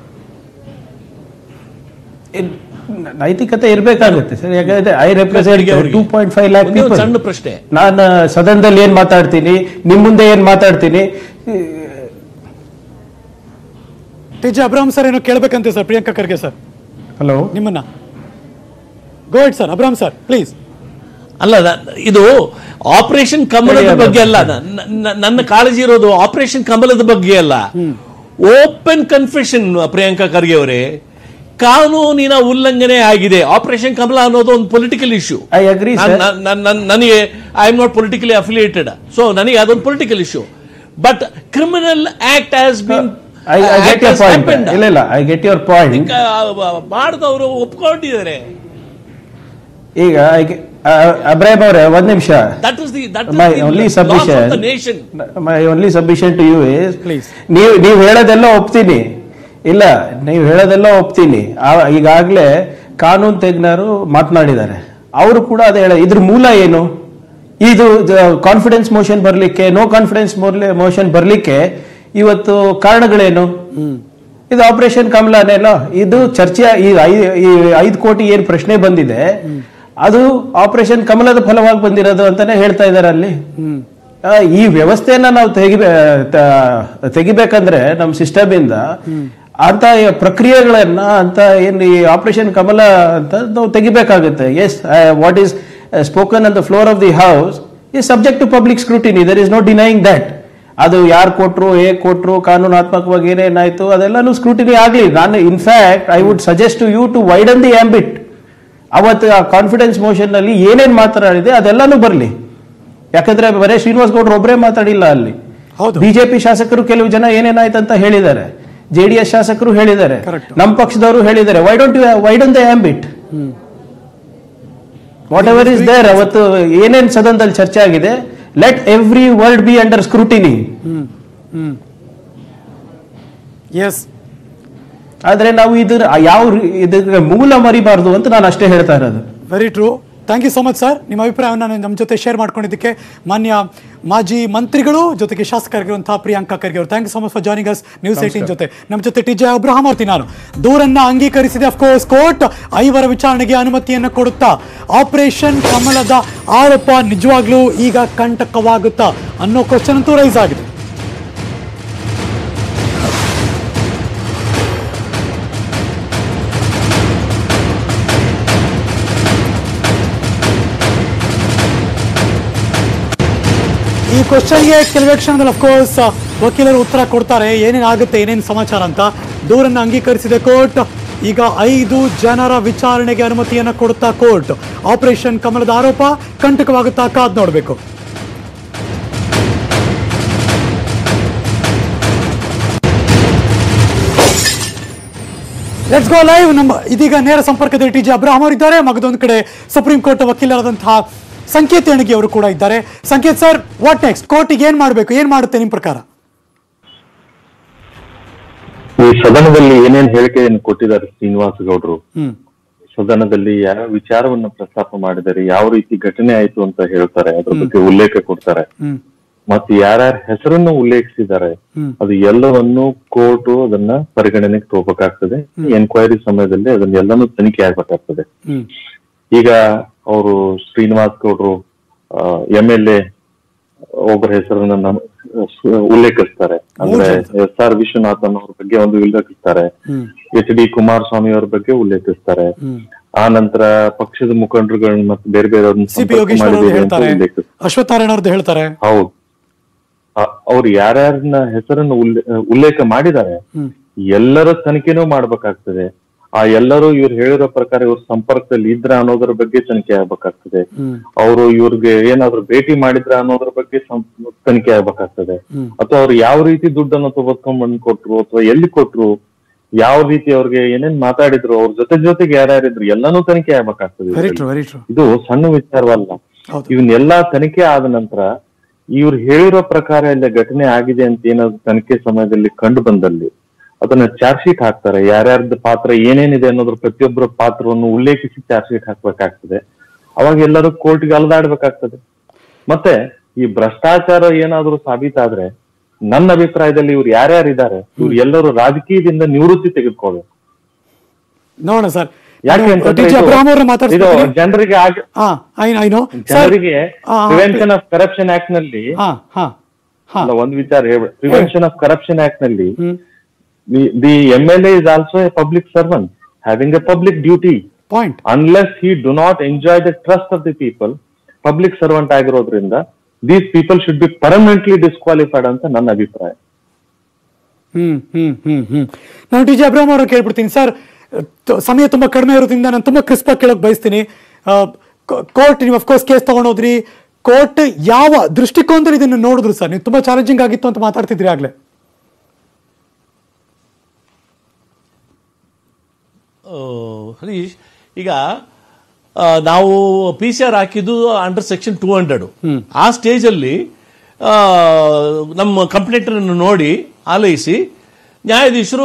ಇನ್- ನೈತಿಕತೆ ಇರ್ಬೇಕಾಗುತ್ತೆ ಸರ್ ಯಾಕಂದ್ರೆ ಐ ರೆಪ್ರೆಸೆಂಟ್ ಅವ್ರಿಗೆ ಟೂ ಪಾಯಿಂಟ್ ಫೈವ್ ಲ್ಯಾಕ್ ಒಂದೇ ಒಂದು ಸಣ್ಣ ಪ್ರಶ್ನೆ ನಾನು ಸದನದಲ್ಲಿ ಏನ್ ಮಾತಾಡ್ತೀನಿ ನಿಮ್ ಮುಂದೆ ಏನ್ ಮಾತಾಡ್ತೀನಿ ಟಿ ಜೆ ಅಬ್ರಾಮ್ ಸರ್ ಏನೋ ಕೇಳ್ಬೇಕಂತೆ sir Priyanka Kharge sir hello ನಿಮ್ಮನ್ನ go it sir Abraham sir please ಅಲ್ಲ ನ- ಇದು ಆಪರೇಷನ್ ಕಮಲದ ಹೇಳಿ ಬಗ್ಗೆ ಅಲ್ಲ ಅಲ್ಲ. ನ- ನ- ನನ್ನ ಕಾಳಜಿ ಇರೋದು ಆಪರೇಷನ್ ಕಮಲದ ಬಗ್ಗೆ ಅಲ್ಲ ಓಪನ್ ಕನ್ಫೆಷನ್ ಪ್ರಿಯಾಂಕಾ ಖರ್ಗೆ ಅವರೇ ಕಾನೂನಿನ ಉಲ್ಲಂಘನೆ ಆಗಿದೆ ಆಪರೇಷನ್ ಕಮಲ ಅನ್ನೋದು ಒಂದು political issue I agree, sir. ನನಗೆ I am not politically affiliated so ನನಗೆ ಅದೊಂದು political issue but criminal act has been I get your point ಇಲ್ಲ ಇಲ್ಲ ಐ ಗೆಟ್ ಯೋರ್ ಪಾಯಿಂಟ್ ಮಾಡಿದವರು ಒಪ್ಕೊಂಡಿದ್ದಾರೆ ಈಗ ಅಬ್ರಾಹಿಂ ಅವರೇ ಒಂದ್ ನಿಮಿಷ that is the that my only submission nation my only submission to you is Please. ನೀವು ನೀವು ಹೇಳೋದೆಲ್ಲ ಒಪ್ತೀನಿ ಇಲ್ಲ ನೀವು ಹೇಳೋದೆಲ್ಲ ಒಪ್ತೀನಿ ಆ- ಈಗಾಗ್ಲೇ ಕಾನೂನು ತಜ್ಞರು ಮಾತನಾಡಿದ್ದಾರೆ ಅವರು ಕೂಡ ಅದೇ ಹೇಳ ಇದ್ರ ಮೂಲ ಏನು ಇದು ಕಾನ್ಫಿಡೆನ್ಸ್ ಮೋಷನ್ ಬರ್ಲಿಕ್ಕೆ ನೋ ಕಾನ್ಫಿಡೆನ್ಸ್ ಮೋಷನ್ ಬರ್ಲಿಕ್ಕೆ ಇವತ್ತು ಕಾರಣಗಳೇನು ಇದು ಆಪರೇಷನ್ ಕಮಲನೇನೋ ಇದು ಚರ್ಚೆ ಈ ಐ- ಈ ಐದು ಕೋಟಿ ಏನ್ ಪ್ರಶ್ನೆ ಬಂದಿದೆ ಅದು ಆಪರೇಷನ್ ಕಮಲದ ಫಲವಾಗಿ ಬಂದಿರೋದು ಅಂತಾನೆ ಹೇಳ್ತಾ ಇದ್ದಾರೆ ಅಲ್ಲಿ ಆ, ಈ ವ್ಯವಸ್ಥೆಯನ್ನ ನಾವು ತೆಗಿಬೇ ತ- ತೆಗಿಬೇಕಂದ್ರೆ ನಮ್ಮ ಸಿಸ್ಟಮ್ ಇಂದ ಅಂತ ಪ್ರಕ್ರಿಯೆಗಳನ್ನ ಅಂತ ಏನ್ ಈ ಆಪರೇಷನ್ ಕಮಲ ಅಂತ ನಾವು ತೆಗಿಬೇಕಾಗುತ್ತೆ yes what is spoken on the floor of the house is subject to public scrutiny there is no denying that ಅದು ಯಾರು ಕೊಟ್ರು ಹೇಗೆ ಕೊಟ್ರು ಕಾನೂನಾತ್ಮಕವಾಗಿ ಏನೇನಾಯ್ತು ಅದೆಲ್ಲಾನು ಸ್ಕ್ರೂಟಿನಿ ಆಗಲಿ ನಾನು in fact I would suggest to you to widen the ambit ಅವತ್ತು ಆ ಕಾನ್ಫಿಡೆನ್ಸ್ ಮೋಷನ್ ನಲ್ಲಿ ಏನೇನ್ ಮಾತನಾಡಿದೆ ಅದೆಲ್ಲಾನು ಬರಲಿ ಯಾಕಂದ್ರೆ ಬರೇ ಶ್ರೀನಿವಾಸ್ ಗೌಡ್ರು ಒಬ್ಬರೇ ಮಾತಾಡಿಲ್ಲ ಅಲ್ಲಿ ಹೌದು. ಬಿಜೆಪಿ ಶಾಸಕರು ಕೆಲವು ಜನ ಏನೇನಾಯ್ತು ಅಂತ ಹೇಳಿದ್ದಾರೆ ಜೆಡಿಎಸ್ ಶಾಸಕರು ಹೇಳಿದ್ದಾರೆ Correct. ನಮ್ಮ ಪಕ್ಷದವರು ಹೇಳಿದ್ದಾರೆ why don't why don't the ambit whatever is there ಅವತ್ತು ಏನೇನ್ ಸದನದಲ್ಲಿ ಚರ್ಚೆ ಆಗಿದೆ let every word be under scrutiny yes ಆದ್ರೆ ನಾವು ಇದ್ರ ಯಾವ ರೀ- ಇದಕ್ಕೆ ಮೂಲ ಮರಿಬಾರ್ದು ಅಂತ ನಾನು ಅಷ್ಟೇ ಹೇಳ್ತಾ ಇರೋದು very true thank you so much sir ನಿಮ್ಮ ಅಭಿಪ್ರಾಯವನ್ನು ನಮ್ಮ ಜೊತೆ ಶೇರ್ ಮಾಡ್ಕೊಂಡಿದ್ದಕ್ಕೆ ಮಾನ್ಯ ಮಾಜಿ ಮಂತ್ರಿಗಳು ಜೊತೆಗೆ ಶಾಸಕರಾಗಿರುವಂತಹ ಪ್ರಿಯಾಂಕಾ ಖರ್ಗೆ ಅವರು thank you so much for joining us news eighteen ಜೊತೆ ನಮ್ಮ ಜೊತೆ ಟಿ ಜೆ ಅಬ್ರಹಾಂ ಅವ್ತಿ ನಾನು ದೂರನ್ನ ಅಂಗೀಕರಿಸಿದೆ ಅಫ್ಕೋರ್ಸ್ ಕೋರ್ಟ್ ಐವರ ವಿಚಾರಣೆಗೆ ಅನುಮತಿಯನ್ನು ಕೊಡುತ್ತಾ ಆಪರೇಷನ್ ಕಮಲದ ಆರೋಪ ನಿಜವಾಗ್ಲೂ ಈಗ ಕಂಟಕವಾಗುತ್ತಾ ಅನ್ನೋ ಕ್ವಶನ್ ಅಂತೂ ರೈಸ್ ಆಗಿದೆ ಈ ಕ್ವಶನ್ಗೆ ಕೆಲವೇ ಕ್ಷಣದಲ್ಲಿ ಅಫ್ಕೋರ್ಸ್ ವಕೀಲರು ಉತ್ತರ ಕೊಡ್ತಾರೆ ಏನೇನ್ ಆಗುತ್ತೆ ಏನೇನ್ ಸಮಾಚಾರ ಅಂತ ದೂರನ್ನ ಅಂಗೀಕರಿಸಿದೆ ಕೋರ್ಟ್ ಈಗ ಐದು ಜನರ ವಿಚಾರಣೆಗೆ ಅನುಮತಿಯನ್ನ ಕೊಡುತ್ತಾ ಕೋರ್ಟ್ ಆಪರೇಷನ್ ಕಮಲದ ಆರೋಪ ಕಂಟಕವಾಗುತ್ತಾ ಕಾದ್ ನೋಡಬೇಕು ಲೆಟ್ಸ್ ಗೋ ಲೈವ್ ನಮ್ಮ ಇದೀಗ ನೇರ ಸಂಪರ್ಕದಲ್ಲಿ ಟಿ ಜೆ ಅಬ್ರಾಹಂ ಅವರಿದ್ದಾರೆ ಮಗದೊಂದು ಕಡೆ ಸುಪ್ರೀಂ ಕೋರ್ಟ್ ವಕೀಲರಾದಂತಹ ಸಂಕೇತ್ ಎಣಗಿ ಅವರು ಕೂಡ ಇದ್ದಾರೆ ಸಂಕೇತ್ ಸರ್ ವಾಟ್ ನೆಕ್ಸ್ಟ್ ಕೋರ್ಟಿಗೆ ಏನ್ ಮಾಡಬೇಕು ಏನ್ ಮಾಡುತ್ತೆ ನಿಮ್ ಪ್ರಕಾರ ಈ ಸದನದಲ್ಲಿ ಏನೇನ್ ಹೇಳಿಕೆಯನ್ನು ಕೊಟ್ಟಿದ್ದಾರೆ ಶ್ರೀನಿವಾಸ ಗೌಡ್ರು ಹ್ಮ್ ಸದನದಲ್ಲಿ ಯಾವ ವಿಚಾರವನ್ನ ಪ್ರಸ್ತಾಪ ಮಾಡಿದ್ದಾರೆ ಯಾವ ರೀತಿ ಘಟನೆ ಆಯ್ತು ಅಂತ ಹೇಳ್ತಾರೆ ಅದ್ರ ಬಗ್ಗೆ ಉಲ್ಲೇಖ ಕೊಡ್ತಾರೆ ಹ್ಮ್ ಮತ್ತೆ ಯಾರ್ಯಾರ ಹೆಸರನ್ನು ಉಲ್ಲೇಖಿಸಿದ್ದಾರೆ ಹ್ಮ್. ಅದು ಎಲ್ಲವನ್ನು ಕೋರ್ಟ್ ಅದನ್ನ ಪರಿಗಣನೆಗೆ ತಗೋಬೇಕಾಗ್ತದೆ ಎನ್ಕ್ವೈರಿ ಸಮಯದಲ್ಲಿ ಅದನ್ನೆಲ್ಲನೂ ತನಿಖೆ ಆಗ್ಬೇಕಾಗ್ತದೆ ಹ್ಮ್ ಈಗ ಅವರು ಶ್ರೀನಿವಾಸ್ ಗೌಡ್ರು ಎಂ ಎಲ್ ಎ ಒಬ್ಬರ ಹೆಸರನ್ನ ನಮ್- ಸ್- ಉಲ್ಲೇಖಿಸ್ತಾರೆ ಅಂದ್ರೆ ಎಸ್ ಆರ್ ವಿಶ್ವನಾಥನ್ ಅವ್ರ ಬಗ್ಗೆ ಒಂದು ಉಲ್ಲೇಖಿಸ್ತಾರೆ ಹ್ಮ್ ಎಚ್ ಡಿ ಕುಮಾರಸ್ವಾಮಿ ಅವ್ರ ಬಗ್ಗೆ ಉಲ್ಲೇಖಿಸ್ತಾರೆ ಹ್ಮ್ ಆ ನಂತರ ಪಕ್ಷದ ಮುಖಂಡರುಗಳನ್ನ ಮತ್ತೆ ಬೇರೆ ಬೇರೆ ಸಿ ಪಿ ಯೋಗೇಶ್ವರ್ ಅವರು ಹೇಳ್ತಾರೆ ಅಶ್ವತ್ಥನಾರಾಯಣ ಅವ್ರದ್ದು ಹೇಳ್ತಾರೆ ಹೌದು ಅ- ಅವ್ರು ಯಾರ್ಯಾರನ್ನ ಹೆಸರನ್ನು ಉಲ್ಲೆ- ಉಲ್ಲೇಖ ಮಾಡಿದ್ದಾರೆ ಹ್ಮ್ ಎಲ್ಲರ ತನಿಖೆನೂ ಮಾಡ್ಬೇಕಾಗ್ತದೆ ಆ ಎಲ್ಲರೂ ಇವ್ರು ಹೇಳಿರೋ ಪ್ರಕಾರ ಇವ್ರ ಸಂಪರ್ಕದಲ್ಲಿ ಇದ್ರ ಅನ್ನೋದ್ರ ಬಗ್ಗೆ ತನಿಖೆ ಆಗ್ಬೇಕಾಗ್ತದೆ ಹ್ಮ್ ಅವರು ಇವ್ರಿಗೆ ಏನಾದ್ರು ಭೇಟಿ ಮಾಡಿದ್ರ ಅನ್ನೋದ್ರ ಬಗ್ಗೆ ಸಂ- ತನಿಖೆ ಆಗ್ಬೇಕಾಗ್ತದೆ ಹ್ಮ್. ಅಥವಾ ಅವ್ರು ಯಾವ ರೀತಿ ದುಡ್ಡನ್ನು ತಗೊತ್ಕೊಂಡ್ ಬಂದ್ ಕೊಟ್ರು ಅಥವಾ ಎಲ್ಲಿ ಕೊಟ್ರು ಯಾವ ರೀತಿ ಅವ್ರಿಗೆ ಏನೇನ್ ಮಾತಾಡಿದ್ರು ಅವ್ರ ಜೊತೆ ಜೊತೆಗೆ ಯಾರ್ಯಾರಿದ್ರು ಎಲ್ಲಾನು ತನಿಖೆ ಆಗ್ಬೇಕಾಗ್ತದೆ ವೆರಿ ಇದ್ರಲ್ಲಿ. ಟ್ರೂ ವೆರಿ ಟ್ರೂ ಇದು ಸಣ್ಣ ವಿಚಾರವಲ್ಲ ಹೌದು. ಇವನ್ನೆಲ್ಲಾ ತನಿಖೆ ಆದ ನಂತರ ಇವ್ರು ಹೇಳಿರೋ ಪ್ರಕಾರ ಎಲ್ಲ ಘಟನೆ ಆಗಿದೆ ಅಂತ ಏನಾದ್ರು ತನಿಖೆ ಸಮಯದಲ್ಲಿ ಕಂಡು ಬಂದಲ್ಲಿ ಅದನ್ನ ಚಾರ್ಜ್ ಶೀಟ್ ಹಾಕ್ತಾರೆ ಯಾರ್ಯಾರ್ದು ಪಾತ್ರ ಏನೇನಿದೆ ಅನ್ನೋದ್ರ ಪ್ರತಿಯೊಬ್ಬರ ಪಾತ್ರವನ್ನು ಉಲ್ಲೇಖಿಸಿ ಚಾರ್ಜ್ ಶೀಟ್ ಹಾಕ್ಬೇಕಾಗ್ತದೆ ಅವಾಗ ಎಲ್ಲರೂ ಕೋರ್ಟ್ಗೆ ಅಲದಾಡ್ಬೇಕಾಗ್ತದೆ ಮತ್ತೆ ಈ ಭ್ರಷ್ಟಾಚಾರ ಏನಾದ್ರೂ ಸಾಬೀತಾದ್ರೆ ನನ್ನ ಅಭಿಪ್ರಾಯದಲ್ಲಿ ಇವ್ರು ಯಾರ್ಯಾರಿದ್ದಾರೆ ಇವ್ರು ಎಲ್ಲರೂ ರಾಜಕೀಯದಿಂದ ನಿವೃತ್ತಿ ತೆಗೆದುಕೋಬೇಕು ನೋಡೋಣ ಸರ್ ಯಾಕೆ ಟಿ ಅಂತಂದ್ರೆ ಜೆ ಇದು- ಅಬ್ರಾಹಂ ಅವ್ರನ್ನ ಇದು ಮಾತಾಡ್ತೀನಿ ಜನರಿಗೆ ಆಗ ಹಾ ಐ ಐ ನೋ ಜನರಿಗೆ ಆ, ಆ, ಪ್ರಿವೆನ್ಷನ್ ಆಫ್ ಕರಪ್ಷನ್ ಆಕ್ಟ್ ನಲ್ಲಿ ಹಾ ಹಾ ಹಾ ಅಲ್ಲ, ಒಂದ್ ವಿಚಾರ ಹೇಳ್ಬೇಕು ಪ್ರಿವೆನ್ಷನ್ ಆಫ್ ಕರಪ್ಷನ್ ಆಕ್ಟ್ ನಲ್ಲಿ hmm the M L A is also a public servant having a public duty point unless he do not enjoy the trust of the people public servant ಆಗಿರೋದ್ರಿಂದ these people should be permanently disqualified ಅಂತ ನನ್ನ ಅಭಿಪ್ರಾಯ ಹ್ಮ್ hmm hmm ಹ್ಮ್ ನಾನು T J Abraham ಅವ್ರ ಕೇಳ್ಬಿಡ್ತೀನಿ sir ತ- ಸಮಯ ತುಂಬಾ ಕಡಿಮೆ ಇರೋದ್ರಿಂದ ನಾನು ತುಂಬಾ ಕ್ರಿಸ್ಪ್ ಆಗಿ ಕೇಳಕ್ ಬಯಸ್ತೀನಿ ಕೋರ್ಟ್ ನೀವು ಅಫ್ಕೋರ್ಸ್ ಕೇಸ್ ತಗೊಂಡೋದ್ರಿ ಕೋರ್ಟ್ ಯಾವ ದೃಷ್ಟಿಕೋನದಲ್ಲಿ ಇದನ್ನು ನೋಡಿದ್ರು ಸರ್ ನೀವು ತುಂಬಾ ಚಾಲೆಂಜಿಂಗ್ ಆಗಿತ್ತು ಅಂತ ಮಾತಾಡ್ತಿದ್ರಿ ಆಗ್ಲೇ ಆ, ಹರೀಶ್ ಈಗ ಆ, ನಾವು ಪಿ ಸಿ ಆರ್ ಹಾಕಿದ್ದು ಅಂಡರ್ ಸೆಕ್ಷನ್ ಟೂ ಹಂಡ್ರೆಡ್ ಆ ಸ್ಟೇಜಲ್ಲಿ ಆ, ನಮ್ಮ ಕಂಪ್ಲೇಂಟ್ ನೋಡಿ ಆಲೈಸಿ ನ್ಯಾಯಾಧೀಶರು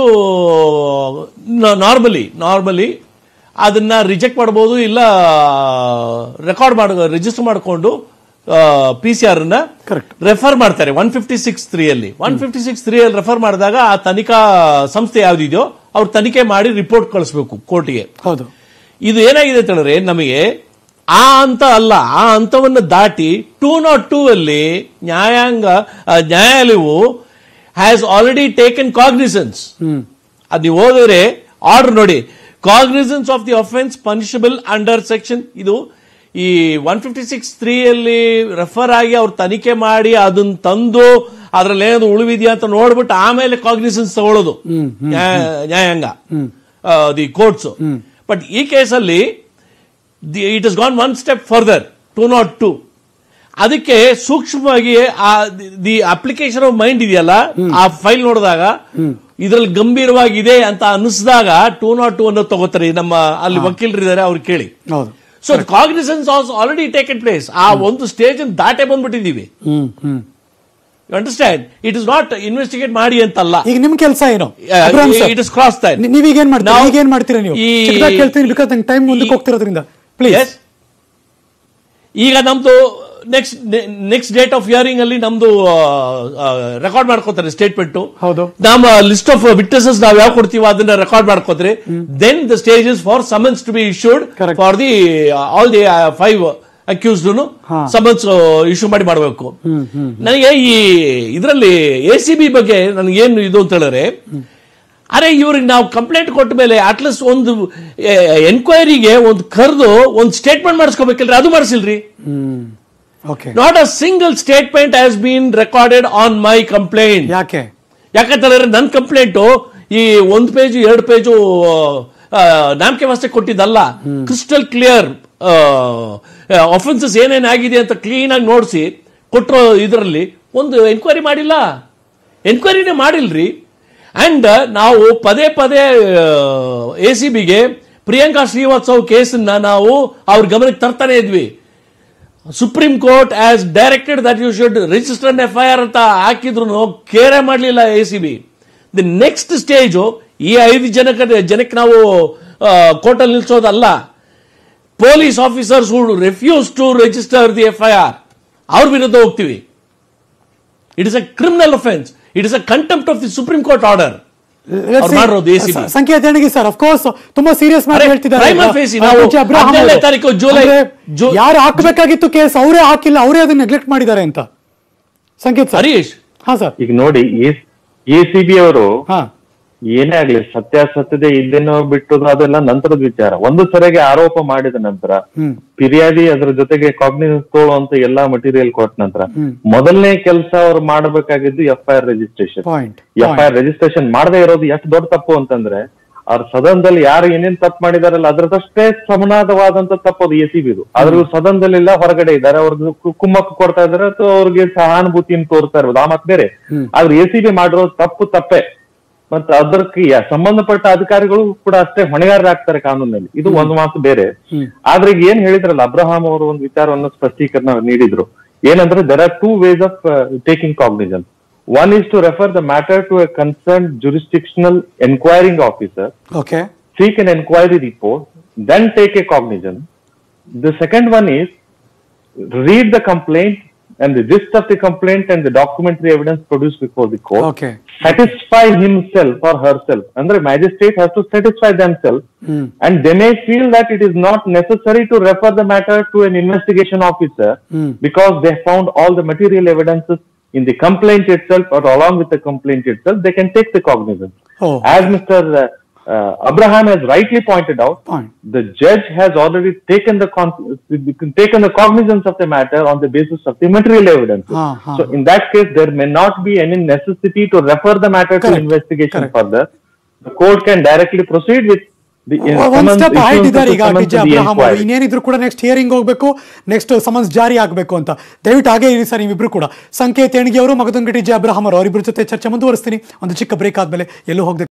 ನಾರ್ಮಲಿ ನಾರ್ಮಲಿ ಅದನ್ನ ರಿಜೆಕ್ಟ್ ಮಾಡ್ಬೋದು ಇಲ್ಲ ರೆಕಾರ್ಡ್ ಮಾಡ ರಿಜಿಸ್ಟರ್ ಮಾಡಿಕೊಂಡು ಪಿ ಸಿ ಆರ್ ನ Correct. ರೆಫರ್ ಮಾಡ್ತಾರೆ ಒನ್ ಫಿಫ್ಟಿ ಸಿಕ್ಸ್ ತ್ರೀ ಅಲ್ಲಿ ಒನ್ ಫಿಫ್ಟಿ ಸಿಕ್ಸ್ ತ್ರೀ ಅಲ್ಲಿ ರೆಫರ್ ಮಾಡಿದಾಗ ಆ ತನಿಖಾ ಸಂಸ್ಥೆ ಯಾವ್ದಿದೆಯೋ ಅವ್ರು ತನಿಖೆ ಮಾಡಿ ರಿಪೋರ್ಟ್ ಕಳಿಸ್ಬೇಕು ಕೋರ್ಟ್ಗೆ ಹೌದು ಇದು ಏನಾಗಿದೆ ಅಂತ ಹೇಳಿದ್ರೆ ನಮಗೆ ಆ ಹಂತ ಅಲ್ಲ ಆ ಹಂತವನ್ನು ದಾಟಿ ಟೂ ನಾಟ್ ಟೂ ಅಲ್ಲಿ ನ್ಯಾಯಾಂಗ ಆ, ನ್ಯಾಯಾಲಯವು ಹ್ಯಾಸ್ ಆಲ್ರೆಡಿ ಟೇಕನ್ ಕಾಗ್ನಿಸೆನ್ಸ್ ಅದು ನೀವು ಓದಿದ್ರೆ ಆರ್ಡರ್ ನೋಡಿ cognisance of the offence punishable under section ಇದು ಈ ಒನ್ ಫಿಫ್ಟಿ ಸಿಕ್ಸ್ ತ್ರೀ ಅಲ್ಲಿ ರೆಫರ್ ಆಗಿ ಅವ್ರು ತನಿಖೆ ಮಾಡಿ ಅದನ್ನ ತಂದು ಅದ್ರಲ್ಲಿ ಏನಾದ್ರು ಉಳಿವಿದೆಯಾ ಅಂತ ನೋಡ್ಬಿಟ್ಟು ಆಮೇಲೆ ಕಾಗ್ನಿಸೆನ್ಸ್ ತಗೊಳ್ಳೋದು ನ್ಯಾಯ- ನ್ಯಾಯಾಂಗ ದಿ ಕೋರ್ಟ್ಸ್ ಬಟ್ ಈ ಕೇಸಲ್ಲಿ it is gone one step further to not to ಅದಕ್ಕೆ ಸೂಕ್ಷ್ಮವಾಗಿ ಆ ದಿ ಅಪ್ಲಿಕೇಶನ್ ಆಫ್ ಮೈಂಡ್ ಇದೆಯಲ್ಲ ಆ ಫೈಲ್ ನೋಡಿದಾಗ ಇದ್ರಲ್ಲಿ ಗಂಭೀರವಾಗಿದೆ ಅಂತ ಅನಿಸಿದಾಗ ಟೂ ನಾಟ್ ಟೂ ಅನ್ನೋದು ತಗೋತಾರೆ ನಮ್ಮ ಅಲ್ಲಿ ವಕೀಲರಿದ್ದಾರೆ ಅವ್ರು ಕೇಳಿ ಹೌದು so cognisance also already taken place ಆ ಒಂದು ಸ್ಟೇಜ್ ದಾಟೆ ಬಂದ್ಬಿಟ್ಟಿದೀವಿ hmm hmm you understand it is not investigate ಮಾಡಿ ಅಂತಲ್ಲ ಈಗ ನಿಮ್ ಕೆಲಸ ಏನು Abraham sir, it is cross that ನಿ- ನೀವೀಗೇನ್ ಮಾಡ್ತೀರಾ ನಾವು ಈಗೇನ್ ಮಾಡ್ತೀರಾ ನೀವು ಈ- ಚಿಕ್ಕದಾಗಿ ಕೇಳ್ತೀನಿ ಬಿಕಾಸ್ ನಂಗೆ ಟೈಮ್ ಮುಂದಕ್ಕೆ ಈ- ಹೋಗ್ತಿರೋದ್ರಿಂದ ಪ್ಲೀಸ್ Yes. ಈಗ ನಮ್ದು next next date of hearing ಅಲ್ಲಿ ನಮ್ದು ರೆಕಾರ್ಡ್ ಮಾಡ್ಕೋತಾರೆ ಸ್ಟೇಟ್ಮೆಂಟ್ ಹೌದು. ನಮ್ಮ ಲಿಸ್ಟ್ ಆಫ್ ವಿಟ್ನೆಸಸ್ ನಾವ್ ಯಾವ ಕೊಡ್ತೀವೋ ಅದನ್ನ ರೆಕಾರ್ಡ್ ಮಾಡ್ಕೋತಾರೆ then the stages for summons to be issued Correct. For the all the five accused ಹಾ. ಸಮನ್ಸ್ ಇಶ್ಯೂ ಮಾಡಿ ಮಾಡಬೇಕು ನನಗೆ ಈ ಇದರಲ್ಲಿ ಎ ಸಿ ಬಿ ಬಗ್ಗೆ ನನಗೆ ಏನು ಇದು ಅಂತ ಹೇಳಿದ್ರೆ ಅರೆ ಇವ್ರಿಗೆ ನಾವು ಕಂಪ್ಲೇಂಟ್ ಕೊಟ್ಟ ಮೇಲೆ ಅಟ್ಲೀಸ್ಟ್ ಒಂದು ಎನ್ಕ್ವೈರಿಗೆ ಒಂದು ಕರೆದು ಒಂದು ಸ್ಟೇಟ್ಮೆಂಟ್ ಮಾಡಿಸ್ಕೋಬೇಕಲ್ರಿ ಅದು ಮಾಡಿಸಿಲ್ರಿ Okay. Not a single statement has been recorded on my complaint ಯಾಕೆ ಯಾಕಂತಂದ್ರೆ ನನ್ನ ಕಂಪ್ಲೇಂಟು ಈ ಒಂದು ಪೇಜು ಎರಡು ಪೇಜು ನಾಮಕೆ ವಾಸ್ತೆ ಕೊಟ್ಟಿದ್ದಲ್ಲ ಕ್ರಿಸ್ಟಲ್ ಕ್ಲಿಯರ್ ಅಫೆನ್ಸಸ್ ಏನೇನ್ ಆಗಿದೆ ಅಂತ ಕ್ಲೀನ್ ಆಗಿ ನೋಡಿಸಿ ಕೊಟ್ಟರೋ ಇದರಲ್ಲಿ ಒಂದು ಎನ್ಕ್ವೈರಿ ಮಾಡಿಲ್ಲ ಎನ್ಕ್ವೈರಿನೇ ಮಾಡಿಲ್ರಿ ಅಂಡ್ ನಾವು ಪದೇ ಪದೇ ಎ ಸಿ ಬಿಗೆ ಪ್ರಿಯಾಂಕಾ ಶ್ರೀವಾತ್ಸವ್ ಕೇಸನ್ನ ನಾವು ಅವ್ರ ಗಮನಕ್ಕೆ ತರ್ತಾನೆ ಇದ್ವಿ Supreme Court has directed that you should register an F I R ಅಂತ ಹಾಕಿದ್ರು ಕೇರೆ ಮಾಡಲಿಲ್ಲ A C B the next stage ಈ ಐದು ಜನಕ್ಕೆ ಜನಕ್ಕೆ ನಾವು ಕೋರ್ಟಲ್ಲಿ ನಿಲ್ಸೋದಲ್ಲ police officers would refuse to register the F I R ಅವ್ರ ವಿರುದ್ಧ ಹೋಗ್ತೀವಿ it is a criminal offence it is a contempt of the Supreme Court order Let's ಅವ್ರು see. ಮಾಡಿರೋದು ACB. ಸ- ಸಂಖ್ಯೆ ಹದಿನೇಳಿಗೆ ಸರ್ ಅಫ್ಕೋರ್ಸ್ ತುಂಬಾ ಸೀರಿಯಸ್ ಮಾಡಿ ಅರೆ, ಹೇಳ್ತಿದ್ದಾರೆ prima ಈಗ. facie ಆ, ನಾವು ಪೂಜ್ಯ ಅಬ್ರಹಾಂ ಹದಿನೇಳನೇ ಅವರು. ತಾರೀಕು ಜುಲೈ- ಅಂದ್ರೆ ಜು- ಯಾರು ಹಾಕಬೇಕಾಗಿತ್ತು ಕೇಸ್ ಅವರೇ ಹಾಕಿಲ್ಲ ಅವರೇ ಅದನ್ನ ನೆಗ್ಲೆಕ್ಟ್ ಮಾಡಿದ್ದಾರೆ ಅಂತ ಸಂಕೇತ್ ಸರ್ ಹರೀಶ್ ಹಾ ಸರ್ ಈಗ ನೋಡಿ ಎ ಸಿ ಬಿ ಅವರು ಹಾ ಏನೇ ಆಗ್ಲಿ ಸತ್ಯಾಸತ್ಯತೆ ಇಲ್ಲೇನೋ ಬಿಟ್ಟುದು ಅದೆಲ್ಲ ನಂತರದ ವಿಚಾರ ಒಂದು ಸರಿಯಾಗಿ ಆರೋಪ ಮಾಡಿದ ನಂತರ ಹ್ಮ್ ಫಿರ್ಯಾದಿ ಅದ್ರ ಜೊತೆಗೆ ಕಾಗ್ನಿಸೆನ್ಸ್ ತಗೊಳ್ಳುವಂತ ಎಲ್ಲಾ ಮಟೀರಿಯಲ್ ಕೊಟ್ಟ ನಂತರ ಮೊದಲನೇ ಕೆಲಸ ಅವ್ರು ಮಾಡಬೇಕಾಗಿದ್ದು F I R registration point F I R registration ಮಾಡದೇ ಇರೋದು ಎಷ್ಟು ದೊಡ್ಡ ತಪ್ಪು ಅಂತಂದ್ರೆ ಅವ್ರ ಸದನದಲ್ಲಿ ಯಾರು ಏನೇನ್ ತಪ್ಪು ಮಾಡಿದಾರಲ್ಲ ಅದ್ರದಷ್ಟೇ ಸಮಾನವಾದಂತ ತಪ್ಪು ಅದು ಎ ಸಿ ಬಿದು ಆದ್ರೂ ಸದನದಲ್ಲಿಲ್ಲ ಹೊರಗಡೆ ಇದ್ದಾರೆ ಅವ್ರಿಗೆ ಕು- ಕುಮ್ಮಕ್ಕು ಕೊಡ್ತಾ ಇದಾರೆ ಅಥವಾ ಅವ್ರಿಗೆ ಸಹಾನುಭೂತಿಯನ್ನು ತೋರ್ತಾ ಇರ್ಬೋದು ಆ ಮಾತು ಬೇರೆ ಆದ್ರೆ ಎ ಸಿ ಬಿ ಮಾಡಿರೋ ತಪ್ಪು ತಪ್ಪೆ ಮತ್ತೆ ಅದಕ್ಕೆ ಯ- ಸಂಬಂಧಪಟ್ಟ ಅಧಿಕಾರಿಗಳು ಕೂಡ ಅಷ್ಟೇ ಹೊಣೆಗಾರರಾಗ್ತಾರೆ ಕಾನೂನಲ್ಲಿ ಇದು ಒಂದು ಮಾತು ಬೇರೆ ಆದ್ರೆ ಈಗ ಏನ್ ಹೇಳಿದ್ರಲ್ಲ ಅಬ್ರಹಾಂ ಅವರು ಒಂದು ವಿಚಾರವನ್ನು ಸ್ಪಷ್ಟೀಕರಣ ನೀಡಿದ್ರು ಏನಂದ್ರೆ there are two ways of taking cognisance one is to refer the matter to a concern jurisdictional enquiring officer okay seek an inquiry report, then take a cognizance. The second one is read the complaint and the gist of the complaint and the documentary evidence produced before the court. Okay. Satisfy himself or herself. And the magistrate has to satisfy themselves. And they may feel that it is not necessary to refer the matter to an investigation officer because they found all the material evidences in the complaint itself or along with the complaint itself, they can take the cognizance. Oh. As Mr. Uh, uh, Abraham has rightly pointed out, Point. the judge has already taken the con- taken the cognizance of the matter on the basis of the material evidence. Ah, ah. So in that case, there may not be any necessity to refer the matter Correct. to investigation Correct. further. The court can directly proceed with the uh, ಒಂದ್ summons- step height issuance of ಇದ್ದಾರೆ the ಈಗ summons T J to the Abraham ಅವರು inquiry. ಇನ್ನೇನಿದ್ರು ಕೂಡ next hearing ಹೋಗ್ಬೇಕು next summons ಜಾರಿ ಆಗಬೇಕು ಅಂತ ದಯವಿಟ್ಟು ಹಾಗೆ ಇರಿ ಸರ್ ನೀವಿಬ್ರು ಕೂಡ ಸಂಕೇತ್ ಎಣಿಗೆ ಅವರು ಮಗದೊಂದು ಟಿಜೆ ಅಬ್ರಹಾಂ ಅವರು ಅವರಿಬ್ಬರ ಜೊತೆ ಚರ್ಚೆ ಮುಂದುವರಿಸ್ತೀನಿ ಒಂದು ಚಿಕ್ಕ ಬ್ರೇಕ್ ಆದ್ಮೇಲೆ ಎಲ್ಲೂ ಹೋಗದೆ